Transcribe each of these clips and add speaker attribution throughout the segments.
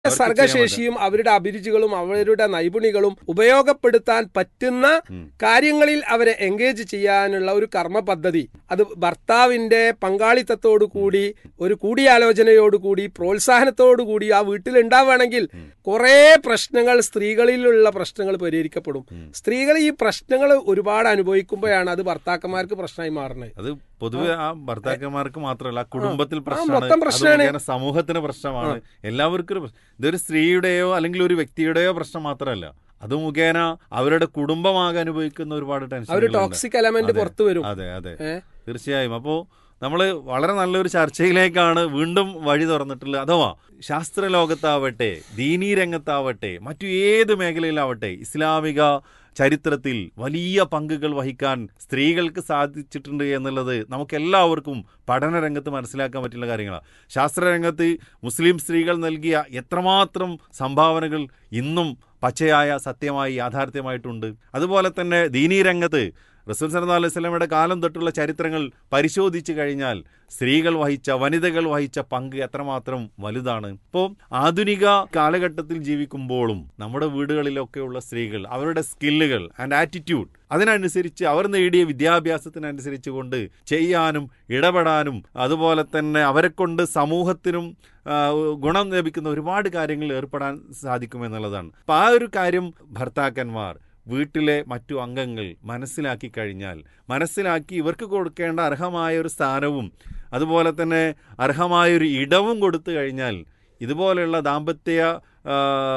Speaker 1: അവർക്ക്
Speaker 2: സർഗശേഷിയും അവരുടെ അഭിരുചികളും അവരുടെ നൈപുണികളും ഉപയോഗപ്പെടുത്താൻ പറ്റുന്ന
Speaker 1: ഉം.
Speaker 2: കാര്യങ്ങളിൽ അവരെ എൻഗേജ് ചെയ്യാനുള്ള ഒരു കർമ്മ പദ്ധതി അത് ഭർത്താവിന്റെ പങ്കാളിത്തത്തോടു കൂടി ഒരു കൂടിയാലോചനയോടു കൂടി പ്രോത്സാഹനത്തോടു കൂടി ആ വീട്ടിൽ ഉണ്ടാവുകയാണെങ്കിൽ കുറേ പ്രശ്നങ്ങൾ സ്ത്രീകളിലുള്ള പ്രശ്നങ്ങൾ പരിഹരിക്കപ്പെടും സ്ത്രീകൾ ഈ പ്രശ്നങ്ങൾ ഒരുപാട് അനുഭവിക്കുമ്പോഴാണ് അത് ഭർത്താക്കന്മാർക്ക് പ്രശ്നമായി മാറുന്നത്
Speaker 1: അത് പൊതുവെ ആ ഭർത്താക്കന്മാർക്ക് മാത്രമല്ല ആ കുടുംബത്തിൽ
Speaker 2: ആ,
Speaker 1: പ്രശ്നമാണ്
Speaker 2: മൊത്തം
Speaker 1: അത്
Speaker 2: പ്രശ്നമാണ്.
Speaker 1: മുഖേന സമൂഹത്തിന് പ്രശ്നമാണ് എല്ലാവർക്കും ഒരു പ്രശ്നം. ഇതൊരു സ്ത്രീയുടെയോ അല്ലെങ്കിൽ ഒരു വ്യക്തിയുടെയോ പ്രശ്നം മാത്രമല്ല അത് മുഖേന അവരുടെ കുടുംബമാകെ അനുഭവിക്കുന്ന ഒരുപാട്
Speaker 2: ആ ഒരു
Speaker 1: ടെൻഷൻ
Speaker 2: ടോക്സിക് എലമെന്റ് പുറത്തു വരും
Speaker 1: അതെ അതെ
Speaker 2: ഏ?
Speaker 1: തീർച്ചയായും അപ്പോൾ നമ്മൾ വളരെ നല്ലൊരു ചർച്ചയിലേക്കാണ് വീണ്ടും വഴി തുറന്നിട്ടുള്ളത് അഥവാ ശാസ്ത്ര ലോകത്താവട്ടെ ദീനീ രംഗത്താവട്ടെ മറ്റു ഏത് മേഖലയിലാവട്ടെ ഇസ്ലാമിക ചരിത്രത്തിൽ വലിയ പങ്കുകൾ വഹിക്കാൻ സ്ത്രീകൾക്ക് സാധിച്ചിട്ടുണ്ട് എന്നുള്ളത് നമുക്കെല്ലാവർക്കും പഠന രംഗത്ത് മനസ്സിലാക്കാൻ പറ്റുന്ന കാര്യങ്ങളാണ് ശാസ്ത്രരംഗത്ത് മുസ്ലിം സ്ത്രീകൾ നൽകിയ എത്രമാത്രം സംഭാവനകൾ ഇന്നും പച്ചയായ സത്യമായി യാഥാർത്ഥ്യമായിട്ടുണ്ട് അതുപോലെ തന്നെ ദീനീ രംഗത്ത് റസൂൽ സല്ലല്ലാഹു അലൈഹി വസല്ലമയുടെ കാലം തൊട്ടുള്ള ചരിത്രങ്ങൾ പരിശോധിച്ചു കഴിഞ്ഞാൽ സ്ത്രീകൾ വഹിച്ച വനിതകൾ വഹിച്ച പങ്ക് എത്രമാത്രം വലുതാണ് ഇപ്പോൾ ആധുനിക കാലഘട്ടത്തിൽ ജീവിക്കുമ്പോഴും നമ്മുടെ വീടുകളിലൊക്കെയുള്ള സ്ത്രീകൾ അവരുടെ സ്കില്ലുകൾ ആൻഡ് ആറ്റിറ്റ്യൂഡ് അതിനനുസരിച്ച് അവർ നേടിയ വിദ്യാഭ്യാസത്തിനനുസരിച്ച് കൊണ്ട് ചെയ്യാനും ഇടപെടാനും അതുപോലെ തന്നെ അവരെ കൊണ്ട് സമൂഹത്തിനും ആ, ഗുണം ലഭിക്കുന്ന ഒരുപാട് കാര്യങ്ങളിൽ ഏർപ്പെടാൻ സാധിക്കുമെന്നുള്ളതാണ് അപ്പം ആ ഒരു കാര്യം ഭർത്താക്കന്മാർ വീട്ടിലെ മറ്റു അംഗങ്ങൾ മനസ്സിലാക്കി കഴിഞ്ഞാൽ മനസ്സിലാക്കി ഇവർക്ക് കൊടുക്കേണ്ട അർഹമായ ഒരു സ്ഥാനവും അതുപോലെ തന്നെ അർഹമായൊരു ഇടവും കൊടുത്തു കഴിഞ്ഞാൽ ഇതുപോലെയുള്ള ദാമ്പത്യ ആ,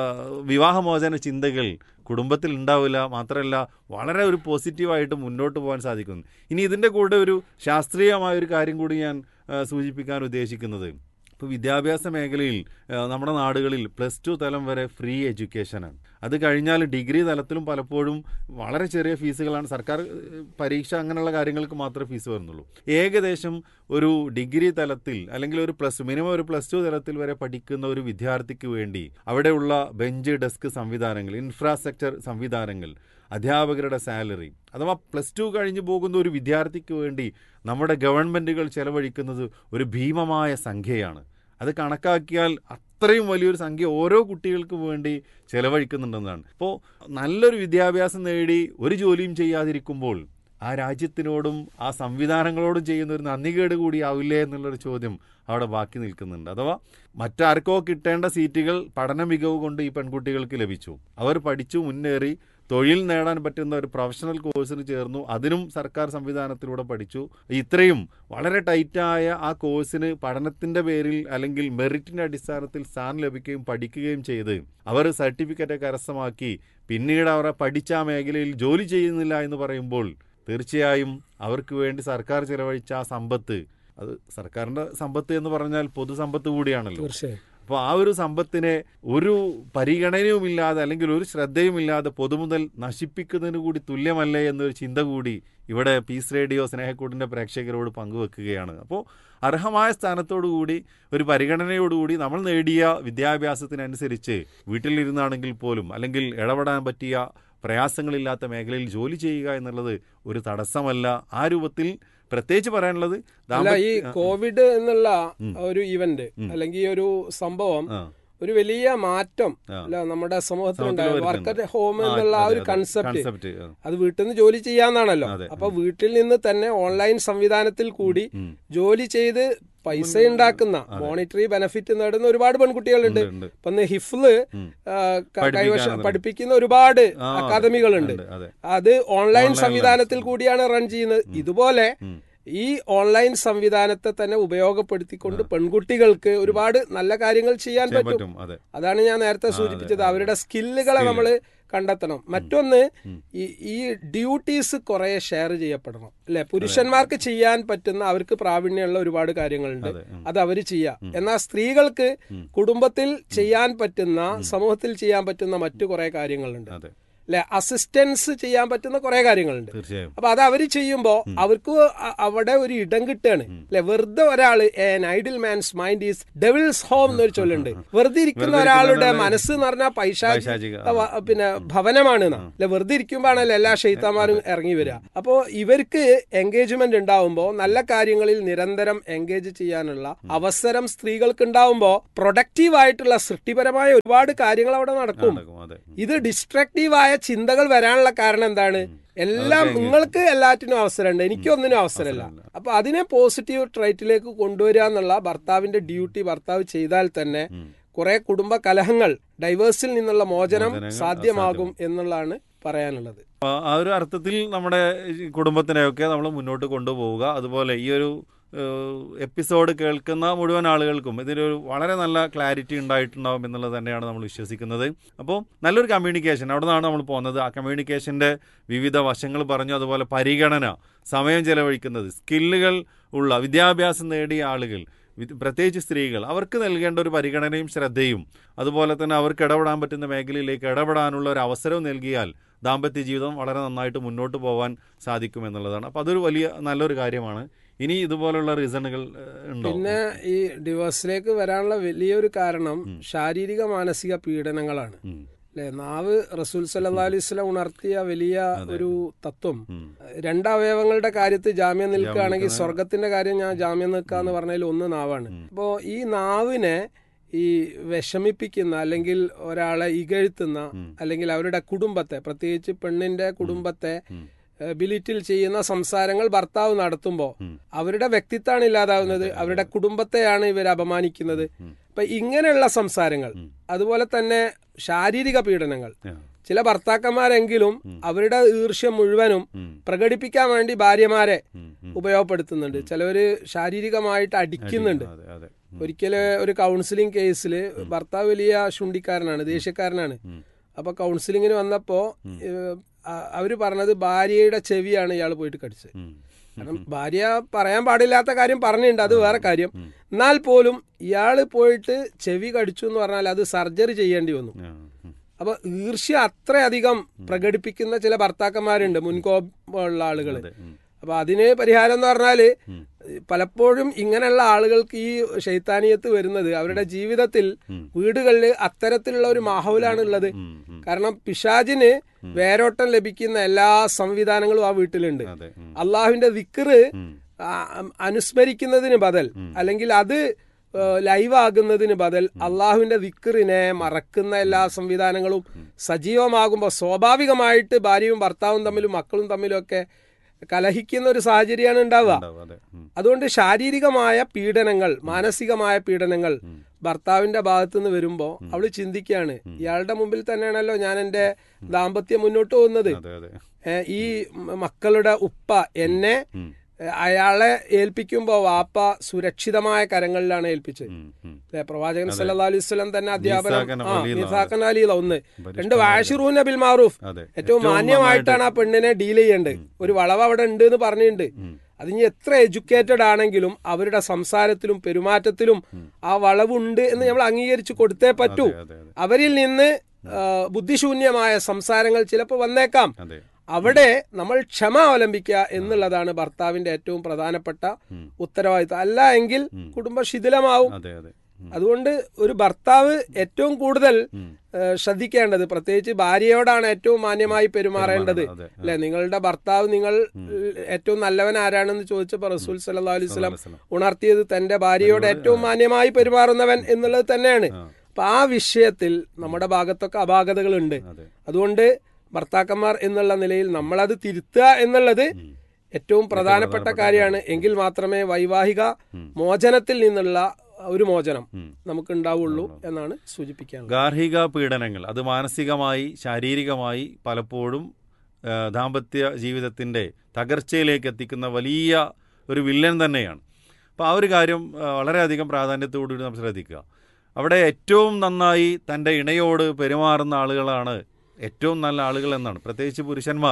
Speaker 1: വിവാഹമോചന ചിന്തകൾ കുടുംബത്തിൽ ഉണ്ടാവില്ല മാത്രമല്ല വളരെ ഒരു പോസിറ്റീവായിട്ട് മുന്നോട്ട് പോകാൻ സാധിക്കുന്നു ഇനി ഇതിൻ്റെ കൂടെ ഒരു ശാസ്ത്രീയമായ ഒരു കാര്യം കൂടി ഞാൻ ആ, സൂചിപ്പിക്കാൻ ഉദ്ദേശിക്കുന്നത് ഇപ്പോൾ വിദ്യാഭ്യാസ മേഖലയിൽ ആ, നമ്മുടെ നാടുകളിൽ പ്ലസ് ടു തലം വരെ ഫ്രീ എഡ്യൂക്കേഷനാണ് അത് കഴിഞ്ഞാൽ ഡിഗ്രി തലത്തിലും പലപ്പോഴും വളരെ ചെറിയ ഫീസുകളാണ് സർക്കാർ ഏഹ്, പരീക്ഷ അങ്ങനെയുള്ള കാര്യങ്ങൾക്ക് മാത്രമേ ഫീസ് വരുന്നുള്ളൂ ഏകദേശം ഒരു ഡിഗ്രി തലത്തിൽ അല്ലെങ്കിൽ ഒരു പ്ലസ് മിനിമം ഒരു പ്ലസ് ടു തലത്തിൽ വരെ പഠിക്കുന്ന ഒരു വിദ്യാർത്ഥിക്ക് വേണ്ടി അവിടെയുള്ള ബെഞ്ച് ഡെസ്ക് സംവിധാനങ്ങൾ ഇൻഫ്രാസ്ട്രക്ചർ സംവിധാനങ്ങൾ അധ്യാപകരുടെ സാലറി അഥവാ പ്ലസ് ടു കഴിഞ്ഞ് പോകുന്ന ഒരു വിദ്യാർത്ഥിക്ക് വേണ്ടി നമ്മുടെ ഗവൺമെൻറ്റുകൾ ചെലവഴിക്കുന്നത് ഒരു ഭീമമായ സംഖ്യയാണ് അത് കണക്കാക്കിയാൽ അത്രയും വലിയൊരു സംഖ്യ ഓരോ കുട്ടികൾക്കും വേണ്ടി ചെലവഴിക്കുന്നുണ്ടെന്നാണ് അപ്പോൾ നല്ലൊരു വിദ്യാഭ്യാസം നേടി ഒരു ജോലിയും ചെയ്യാതിരിക്കുമ്പോൾ ആ രാജ്യത്തിനോടും ആ സംവിധാനങ്ങളോടും ചെയ്യുന്ന ഒരു നന്ദികേട് കൂടി ആവില്ലേ എന്നുള്ളൊരു ചോദ്യം അവിടെ ബാക്കി നിൽക്കുന്നുണ്ട് അഥവാ മറ്റാർക്കോ കിട്ടേണ്ട സീറ്റുകൾ പഠന മികവ് കൊണ്ട് ഈ പെൺകുട്ടികൾക്ക് ലഭിച്ചു അവർ പഠിച്ചു മുന്നേറി തൊഴിൽ നേടാൻ പറ്റുന്ന ഒരു പ്രൊഫഷണൽ കോഴ്സിന് ചേർന്നു അതിനും സർക്കാർ സംവിധാനത്തിലൂടെ പഠിച്ചു ഇത്രയും വളരെ ടൈറ്റായ ആ കോഴ്സിന് പഠനത്തിൻ്റെ പേരിൽ അല്ലെങ്കിൽ മെറിറ്റിൻ്റെ അടിസ്ഥാനത്തിൽ സ്ഥാനം ലഭിക്കുകയും പഠിക്കുകയും ചെയ്ത് അവർ സർട്ടിഫിക്കറ്റ് കരസ്ഥമാക്കി പിന്നീട് അവർ പഠിച്ച ആ മേഖലയിൽ ജോലി ചെയ്യുന്നില്ല എന്ന് പറയുമ്പോൾ തീർച്ചയായും അവർക്ക് വേണ്ടി സർക്കാർ ചിലവഴിച്ച ആ സമ്പത്ത് അത് സർക്കാരിൻ്റെ സമ്പത്ത് എന്ന് പറഞ്ഞാൽ പൊതുസമ്പത്ത് കൂടിയാണല്ലോ
Speaker 2: തീർച്ചയായും
Speaker 1: അപ്പോൾ ആ ഒരു സമ്പത്തിനെ ഒരു പരിഗണനയുമില്ലാതെ അല്ലെങ്കിൽ ഒരു ശ്രദ്ധയുമില്ലാതെ പൊതുമുതൽ നശിപ്പിക്കുന്നതിന് കൂടി തുല്യമല്ലേ എന്നൊരു ചിന്ത കൂടി ഇവിടെ പീസ് റേഡിയോ സ്നേഹക്കൂടിൻ്റെ പ്രേക്ഷകരോട് പങ്കുവെക്കുകയാണ് അപ്പോൾ അർഹമായ സ്ഥാനത്തോടു കൂടി ഒരു പരിഗണനയോടുകൂടി നമ്മൾ നേടിയ വിദ്യാഭ്യാസത്തിനനുസരിച്ച് വീട്ടിലിരുന്നാണെങ്കിൽ പോലും അല്ലെങ്കിൽ ഇടപെടാൻ പറ്റിയ പ്രയാസങ്ങളില്ലാത്ത മേഖലയിൽ ജോലി ചെയ്യുക എന്നുള്ളത് ഒരു തടസ്സമല്ല ആ രൂപത്തിൽ പ്രത്യേകിച്ച് പറയാനുള്ളത്
Speaker 2: അല്ല
Speaker 1: ദാമ്പത്യ-
Speaker 2: ഈ കോവിഡ് എന്നുള്ള ഒരു ഇവന്റ് അല്ലെങ്കിൽ ഈ ഒരു സംഭവം
Speaker 1: ആ,
Speaker 2: ഒരു വലിയ മാറ്റം
Speaker 1: ആ.
Speaker 2: അല്ല നമ്മുടെ സമൂഹത്തിലുണ്ടായ
Speaker 1: സമൂഹത്തിൽ
Speaker 2: വർക്ക്
Speaker 1: വരുന്നുണ്ട്.
Speaker 2: അറ്റ് ഹോം
Speaker 1: ആ,
Speaker 2: എന്നുള്ള ആ
Speaker 1: അതെ,
Speaker 2: ഒരു
Speaker 1: അതെ.
Speaker 2: കൺസെപ്റ്റ്
Speaker 1: കൺസെപ്റ്റ് ആ.
Speaker 2: അത് വീട്ടിൽ നിന്ന് ജോലി ചെയ്യാന്നാണല്ലോ
Speaker 1: അതെ.
Speaker 2: അപ്പൊ വീട്ടിൽ നിന്ന് തന്നെ ഓൺലൈൻ സംവിധാനത്തിൽ കൂടി
Speaker 1: ഉം.
Speaker 2: ജോലി ചെയ്ത് പൈസ ഉണ്ടാക്കുന്ന മോണിറ്ററി ബെനിഫിറ്റ് നേടുന്ന ഒരുപാട് പെൺകുട്ടികളുണ്ട്
Speaker 1: ഉണ്ട്, ഉണ്ട്.
Speaker 2: ഇപ്പൊ ഇന്ന് ഹിഫ്ല്
Speaker 1: ഉം.
Speaker 2: ആ, ക-
Speaker 1: പഠിപ്പിക്കാനുള്ള
Speaker 2: കൈവശം പഠിപ്പിക്കുന്ന ഒരുപാട്
Speaker 1: ആ,
Speaker 2: അക്കാദമികളുണ്ട്
Speaker 1: ഉണ്ട്, അതെ.
Speaker 2: അത് ഓൺലൈൻ
Speaker 1: ഓൺലൈനിലാണ്.
Speaker 2: സംവിധാനത്തിൽ കൂടിയാണ് റൺ ചെയ്യുന്നത് ഇതുപോലെ
Speaker 1: ഉം.
Speaker 2: ഈ ഓൺലൈൻ സംവിധാനത്തെ തന്നെ ഉപയോഗപ്പെടുത്തിക്കൊണ്ട് പെൺകുട്ടികൾക്ക് ഒരുപാട് നല്ല കാര്യങ്ങൾ ചെയ്യാൻ
Speaker 1: ചെയ്യാൻ
Speaker 2: പറ്റും
Speaker 1: പറ്റും അതെ
Speaker 2: അതാണ് ഞാൻ നേരത്തെ സൂചിപ്പിച്ചത് അവരുടെ സ്കില്ലുകളെ നമ്മൾ കണ്ടെത്തണം മറ്റൊന്ന് ഈ ഈ ഡ്യൂട്ടീസ് കുറെ ഷെയർ ചെയ്യപ്പെടണം അല്ലെ പുരുഷന്മാർക്ക് ചെയ്യാൻ പറ്റുന്ന അവർക്ക് പ്രാവീണ്യമുള്ള ഒരുപാട് കാര്യങ്ങളുണ്ട്
Speaker 1: അതെ, ഉം.
Speaker 2: അത് അവർ ചെയ്യാം എന്നാൽ സ്ത്രീകൾക്ക് കുടുംബത്തിൽ ചെയ്യാൻ പറ്റുന്ന സമൂഹത്തിൽ ചെയ്യാൻ പറ്റുന്ന മറ്റു കുറെ കാര്യങ്ങളുണ്ട്
Speaker 1: അതെ
Speaker 2: അല്ലെ അസിസ്റ്റൻസ് ചെയ്യാൻ പറ്റുന്ന കുറെ കാര്യങ്ങളുണ്ട്
Speaker 1: തീർച്ചയായും
Speaker 2: അപ്പൊ അത് അവര് ചെയ്യുമ്പോ അവർക്ക് അ- അവിടെ ഒരു ഇടം കിട്ടുകയാണ് അല്ലെ വെറുതെ ഒരാള് an idle man's mind is devil's home എന്നൊരു ചൊല്ലുണ്ട് വെറുതെ ഇരിക്കുന്ന ഒരാളുടെ മനസ്സ് എന്ന് പറഞ്ഞാൽ പൈശാചി
Speaker 1: പൈശാചിക,
Speaker 2: വ- പിന്നെ ഭവനമാണ് അല്ലെ വെറുതെ ഇരിക്കുമ്പോഴാണല്ലോ എല്ലാ ഷെയ്ത്താന്മാരും ഇറങ്ങി വരിക അപ്പോ ഇവർക്ക് എൻഗേജ്മെന്റ് ഉണ്ടാവുമ്പോ നല്ല കാര്യങ്ങളിൽ നിരന്തരം എൻഗേജ് ചെയ്യാനുള്ള അവസരം സ്ത്രീകൾക്ക് ഉണ്ടാവുമ്പോ പ്രൊഡക്റ്റീവ് ആയിട്ടുള്ള സൃഷ്ടിപരമായ ഒരുപാട് കാര്യങ്ങൾ അവിടെ നടക്കും
Speaker 1: നടക്കും അതെ
Speaker 2: ഇത് ഡിസ്ട്രക്റ്റീവായ ചിന്തകൾ വരാനുള്ള കാരണം എന്താണ് എല്ലാം നിങ്ങൾക്ക് എല്ലാറ്റിനും അവസരമുണ്ട് എനിക്കൊന്നിനും അവസരമില്ല അപ്പൊ അതിനെ പോസിറ്റീവ് ട്രൈറ്റിലേക്ക് കൊണ്ടുവരിക എന്നുള്ള ഭർത്താവിന്റെ ഡ്യൂട്ടി ഭർത്താവ് ചെയ്താൽ തന്നെ കുറെ കുടുംബ കലഹങ്ങൾ ഡൈവേഴ്സിൽ നിന്നുള്ള മോചനം
Speaker 1: മോചനങ്ങൾ
Speaker 2: സാധ്യമാകും എന്നുള്ളതാണ് പറയാനുള്ളത്
Speaker 1: അപ്പൊ ആ ഒരു അർത്ഥത്തിൽ നമ്മുടെ ഈ കുടുംബത്തിനെയൊക്കെ നമ്മൾ മുന്നോട്ട് കൊണ്ടുപോവുക അതുപോലെ ഈ ഒരു എപ്പിസോഡ് കേൾക്കുന്ന മുഴുവൻ ആളുകൾക്കും ഇതിലൊരു വളരെ നല്ല ക്ലാരിറ്റി ഉണ്ടായിട്ടുണ്ടാവും എന്നുള്ളത് തന്നെയാണ് നമ്മൾ വിശ്വസിക്കുന്നത് അപ്പോൾ നല്ലൊരു കമ്മ്യൂണിക്കേഷൻ അവിടെ നിന്നാണ് നമ്മൾ പോകുന്നത് ആ കമ്മ്യൂണിക്കേഷൻ്റെ വിവിധ വശങ്ങൾ പറഞ്ഞു അതുപോലെ പരിഗണന സമയം ചെലവഴിക്കുന്നത് സ്കില്ലുകൾ ഉള്ള വിദ്യാഭ്യാസം നേടിയ ആളുകൾ വി- പ്രത്യേകിച്ച് സ്ത്രീകൾ അവർക്ക് നൽകേണ്ട ഒരു പരിഗണനയും ശ്രദ്ധയും അതുപോലെ തന്നെ അവർക്ക് ഇടപെടാൻ പറ്റുന്ന മേഖലയിലേക്ക് ഇടപെടാനുള്ള ഒരു അവസരവും നൽകിയാൽ ദാമ്പത്യ ജീവിതം വളരെ നന്നായിട്ട് മുന്നോട്ട് പോകാൻ സാധിക്കും എന്നുള്ളതാണ് അപ്പോൾ അതൊരു വലിയ നല്ലൊരു കാര്യമാണ് ഇനി ഇതുപോലുള്ള റീസണുകൾ ഉണ്ടോ
Speaker 2: പിന്നെ ഈ ഡിവോഴ്സിലേക്ക് വരാനുള്ള വലിയൊരു കാരണം ശാരീരിക മാനസിക പീഡനങ്ങളാണ്
Speaker 1: ഉം.
Speaker 2: അല്ലെ നാവ് റസൂൽ സല്ലാ അലൈഹി സ്വലം ഉണർത്തിയ വലിയ ഒരു തത്വം
Speaker 1: ഉം.
Speaker 2: രണ്ട് അവയവങ്ങളുടെ കാര്യത്തിൽ ജാമ്യം നിൽക്കുകയാണെങ്കിൽ സ്വർഗത്തിന്റെ കാര്യം ഞാൻ ജാമ്യം നിൽക്കുക എന്ന് പറഞ്ഞതിൽ ഒന്ന് നാവാണ് അപ്പോ ഈ നാവിനെ ഈ വിഷമിപ്പിക്കുന്ന അല്ലെങ്കിൽ ഒരാളെ ഇകഴ്ത്തുന്ന അല്ലെങ്കിൽ അവരുടെ കുടുംബത്തെ പ്രത്യേകിച്ച് പെണ്ണിന്റെ കുടുംബത്തെ ബിലിറ്റിൽ ചെയ്യുന്ന സംസാരങ്ങൾ ഭർത്താവ് നടത്തുമ്പോൾ അവരുടെ വ്യക്തിത്വമാണ് ഇല്ലാതാവുന്നത് അവരുടെ കുടുംബത്തെയാണ് ഇവർ അപമാനിക്കുന്നത് അപ്പൊ ഇങ്ങനെയുള്ള സംസാരങ്ങൾ അതുപോലെ തന്നെ ശാരീരിക പീഡനങ്ങൾ
Speaker 1: ആ.
Speaker 2: ചില ഭർത്താക്കന്മാരെങ്കിലും അവരുടെ ഈർഷ്യം മുഴുവനും പ്രകടിപ്പിക്കാൻ വേണ്ടി ഭാര്യമാരെ
Speaker 1: ഉം. ഉം.
Speaker 2: ഉപയോഗപ്പെടുത്തുന്നുണ്ട് ചിലവര് ശാരീരികമായിട്ട് അടിക്കുന്നുണ്ട്
Speaker 1: അതെ അതെ
Speaker 2: ഒരിക്കല് ഒരു കൗൺസിലിംഗ് കേസിൽ ഭർത്താവ് വലിയ ശുണ്ടിക്കാരനാണ് ദേഷ്യക്കാരനാണ് അപ്പൊ കൗൺസിലിങ്ങിന് വന്നപ്പോ ഏഹ്, അ- അവര് പറഞ്ഞത് ഭാര്യയുടെ ചെവിയാണ് ഇയാൾ പോയിട്ട് കടിച്ചത്
Speaker 1: ഉം.
Speaker 2: കാരണം ഭാര്യ പറയാൻ പാടില്ലാത്ത കാര്യം പറഞ്ഞിട്ടുണ്ട് അത് വേറെ കാര്യം എന്നാൽ പോലും ഇയാള് പോയിട്ട് ചെവി കടിച്ചു എന്ന് പറഞ്ഞാൽ അത് സർജറി ചെയ്യേണ്ടി വന്നു
Speaker 1: ആ. ഉം.
Speaker 2: അപ്പൊ ഈർഷ്യ അത്രയധികം പ്രകടിപ്പിക്കുന്ന ചില ഭർത്താക്കന്മാരുണ്ട് മുൻകോപമുള്ള ആളുകൾ
Speaker 1: അതെ. ഉം.
Speaker 2: അപ്പൊ അതിന് പരിഹാരം എന്ന് പറഞ്ഞാല് പലപ്പോഴും ഇങ്ങനെയുള്ള ആളുകൾക്ക് ഈ ഷെയ്ത്താനിയത്ത് വരുന്നത് അവരുടെ ജീവിതത്തിൽ വീടുകളിൽ അത്തരത്തിലുള്ള ഒരു മാഹൗലാണ് ഉള്ളത്
Speaker 1: ഉം. ഉം.
Speaker 2: കാരണം പിശാജിന് വേരോട്ടം ലഭിക്കുന്ന എല്ലാ സംവിധാനങ്ങളും ആ വീട്ടിലുണ്ട്
Speaker 1: അതെ ഉം.
Speaker 2: അള്ളാഹുവിന്റെ വിക്റ്
Speaker 1: ഉം.
Speaker 2: അനുസ്മരിക്കുന്നതിന് ബദൽ അല്ലെങ്കിൽ അത് ലൈവ് ആകുന്നതിന് ബദൽ അള്ളാഹുവിന്റെ വിക്റിനെ മറക്കുന്ന എല്ലാ സംവിധാനങ്ങളും സജീവമാകുമ്പോൾ സ്വാഭാവികമായിട്ട് ഭാര്യയും ഭർത്താവും തമ്മിലും മക്കളും തമ്മിലും ഒക്കെ കലഹിക്കുന്ന ഒരു സാഹചര്യമാണ് ഉണ്ടാവുക
Speaker 1: ഉണ്ടാവും. അതെ ഉം.
Speaker 2: അതുകൊണ്ട് ശാരീരികമായ പീഡനങ്ങൾ മാനസികമായ പീഡനങ്ങൾ ഭർത്താവിന്റെ ഭാഗത്തു നിന്ന് വരുമ്പോൾ അവള് ചിന്തിക്കുകയാണ് ഇയാളുടെ മുമ്പിൽ തന്നെയാണല്ലോ ഞാൻ എന്റെ ദാമ്പത്യം മുന്നോട്ട് പോകുന്നത്
Speaker 1: അതെ അതെ
Speaker 2: ഏ, ഈ മ- മക്കളുടെ ഉപ്പ എന്നെ
Speaker 1: ഉം.
Speaker 2: ഏ, അയാളെ ഏൽപ്പിക്കുമ്പോൾ വാപ്പ സുരക്ഷിതമായ കരങ്ങളിലാണ് ഏൽപ്പിച്ചത്
Speaker 1: ഉം. ഉം.
Speaker 2: അല്ലേ? പ്രവാചകൻ സല്ലല്ലാഹു അലൈഹി വസല്ലം തന്നെ അധ്യാപനം
Speaker 1: മീസാക്കൻ
Speaker 2: ആ
Speaker 1: വലിയ
Speaker 2: മിസാഖൻ അലിയില ഒന്ന് രണ്ട് വാഷിറൂന ബിൽ മാറൂഫ്
Speaker 1: അതെ
Speaker 2: ഏറ്റവും മാന്യമായിട്ടാണ് ആ പെണ്ണിനെ ഡീൽ ചെയ്യേണ്ടത് ഒരു വളവ് അവിടെ ഉണ്ട് എന്ന് പറഞ്ഞിട്ടുണ്ട് അതിന് എത്ര എഡ്യൂക്കേറ്റഡ് ആണെങ്കിലും അവരുടെ സംസാരത്തിലും പെരുമാറ്റത്തിലും ആ വളവുണ്ട് എന്ന് നമ്മൾ അംഗീകരിച്ചു കൊടുത്തേ പറ്റൂ
Speaker 1: അതെ അതെ
Speaker 2: അവരിൽ നിന്ന് ആ, ബുദ്ധിശൂന്യമായ സംസാരങ്ങൾ ചിലപ്പോൾ വന്നേക്കാം
Speaker 1: അതെ
Speaker 2: അവിടെ നമ്മൾ ക്ഷമ അവലംബിക്കുക എന്നുള്ളതാണ് ഭർത്താവിന്റെ ഏറ്റവും പ്രധാനപ്പെട്ട ഉത്തരവാദിത്തം അല്ല എങ്കിൽ കുടുംബം ശിഥിലമാവും
Speaker 1: അതെ അതെ ഉം.
Speaker 2: അതുകൊണ്ട് ഒരു ഭർത്താവ് ഏറ്റവും കൂടുതൽ ഏഹ്, ശ്രദ്ധിക്കേണ്ടത് പ്രത്യേകിച്ച് ഭാര്യയോടാണ് ഏറ്റവും മാന്യമായി പെരുമാറേണ്ടത്
Speaker 1: അതെ
Speaker 2: അല്ലെ നിങ്ങളുടെ ഭർത്താവ് നിങ്ങൾ ഏറ്റവും നല്ലവൻ ആരാണെന്ന് ചോദിച്ചപ്പോൾ റസൂൽ സല്ലല്ലാഹു അലൈഹി വസല്ലം
Speaker 1: വസല്ലം.
Speaker 2: ഉണർത്തിയത് തന്റെ ഭാര്യയോട് ഏറ്റവും മാന്യമായി പെരുമാറുന്നവൻ എന്നുള്ളത് തന്നെയാണ് അപ്പൊ ആ വിഷയത്തിൽ നമ്മുടെ ഭാഗത്തൊക്കെ അപാകതകളുണ്ട്
Speaker 1: അതെ
Speaker 2: അതുകൊണ്ട് ഭർത്താക്കന്മാർ എന്നുള്ള നിലയിൽ നമ്മളത് തിരുത്തുക എന്നുള്ളത് ഏറ്റവും പ്രധാനപ്പെട്ട കാര്യമാണ് എങ്കിൽ മാത്രമേ വൈവാഹിക മോചനത്തിൽ നിന്നുള്ള ഒരു മോചനം നമുക്ക് ഉണ്ടാവുള്ളൂ എന്നാണ് സൂചിപ്പിക്കാനുള്ളത്
Speaker 1: ഗാർഹിക പീഡനങ്ങൾ അത് മാനസികമായി ശാരീരികമായി പലപ്പോഴും ആ, ദാമ്പത്യ ജീവിതത്തിൻ്റെ തകർച്ചയിലേക്ക് എത്തിക്കുന്ന വലിയ ഒരു വില്ലൻ തന്നെയാണ് അപ്പോൾ ആ ഒരു കാര്യം ആ, വളരെയധികം പ്രാധാന്യത്തോടുകൂടി നമ്മൾ ശ്രദ്ധിക്കുക അവിടെ ഏറ്റവും നന്നായി തൻ്റെ ഇണയോട് പെരുമാറുന്ന ആളുകളാണ് ഏറ്റവും നല്ല ആളുകൾ എന്നാണ് പ്രത്യേകിച്ച് പുരുഷന്മാർ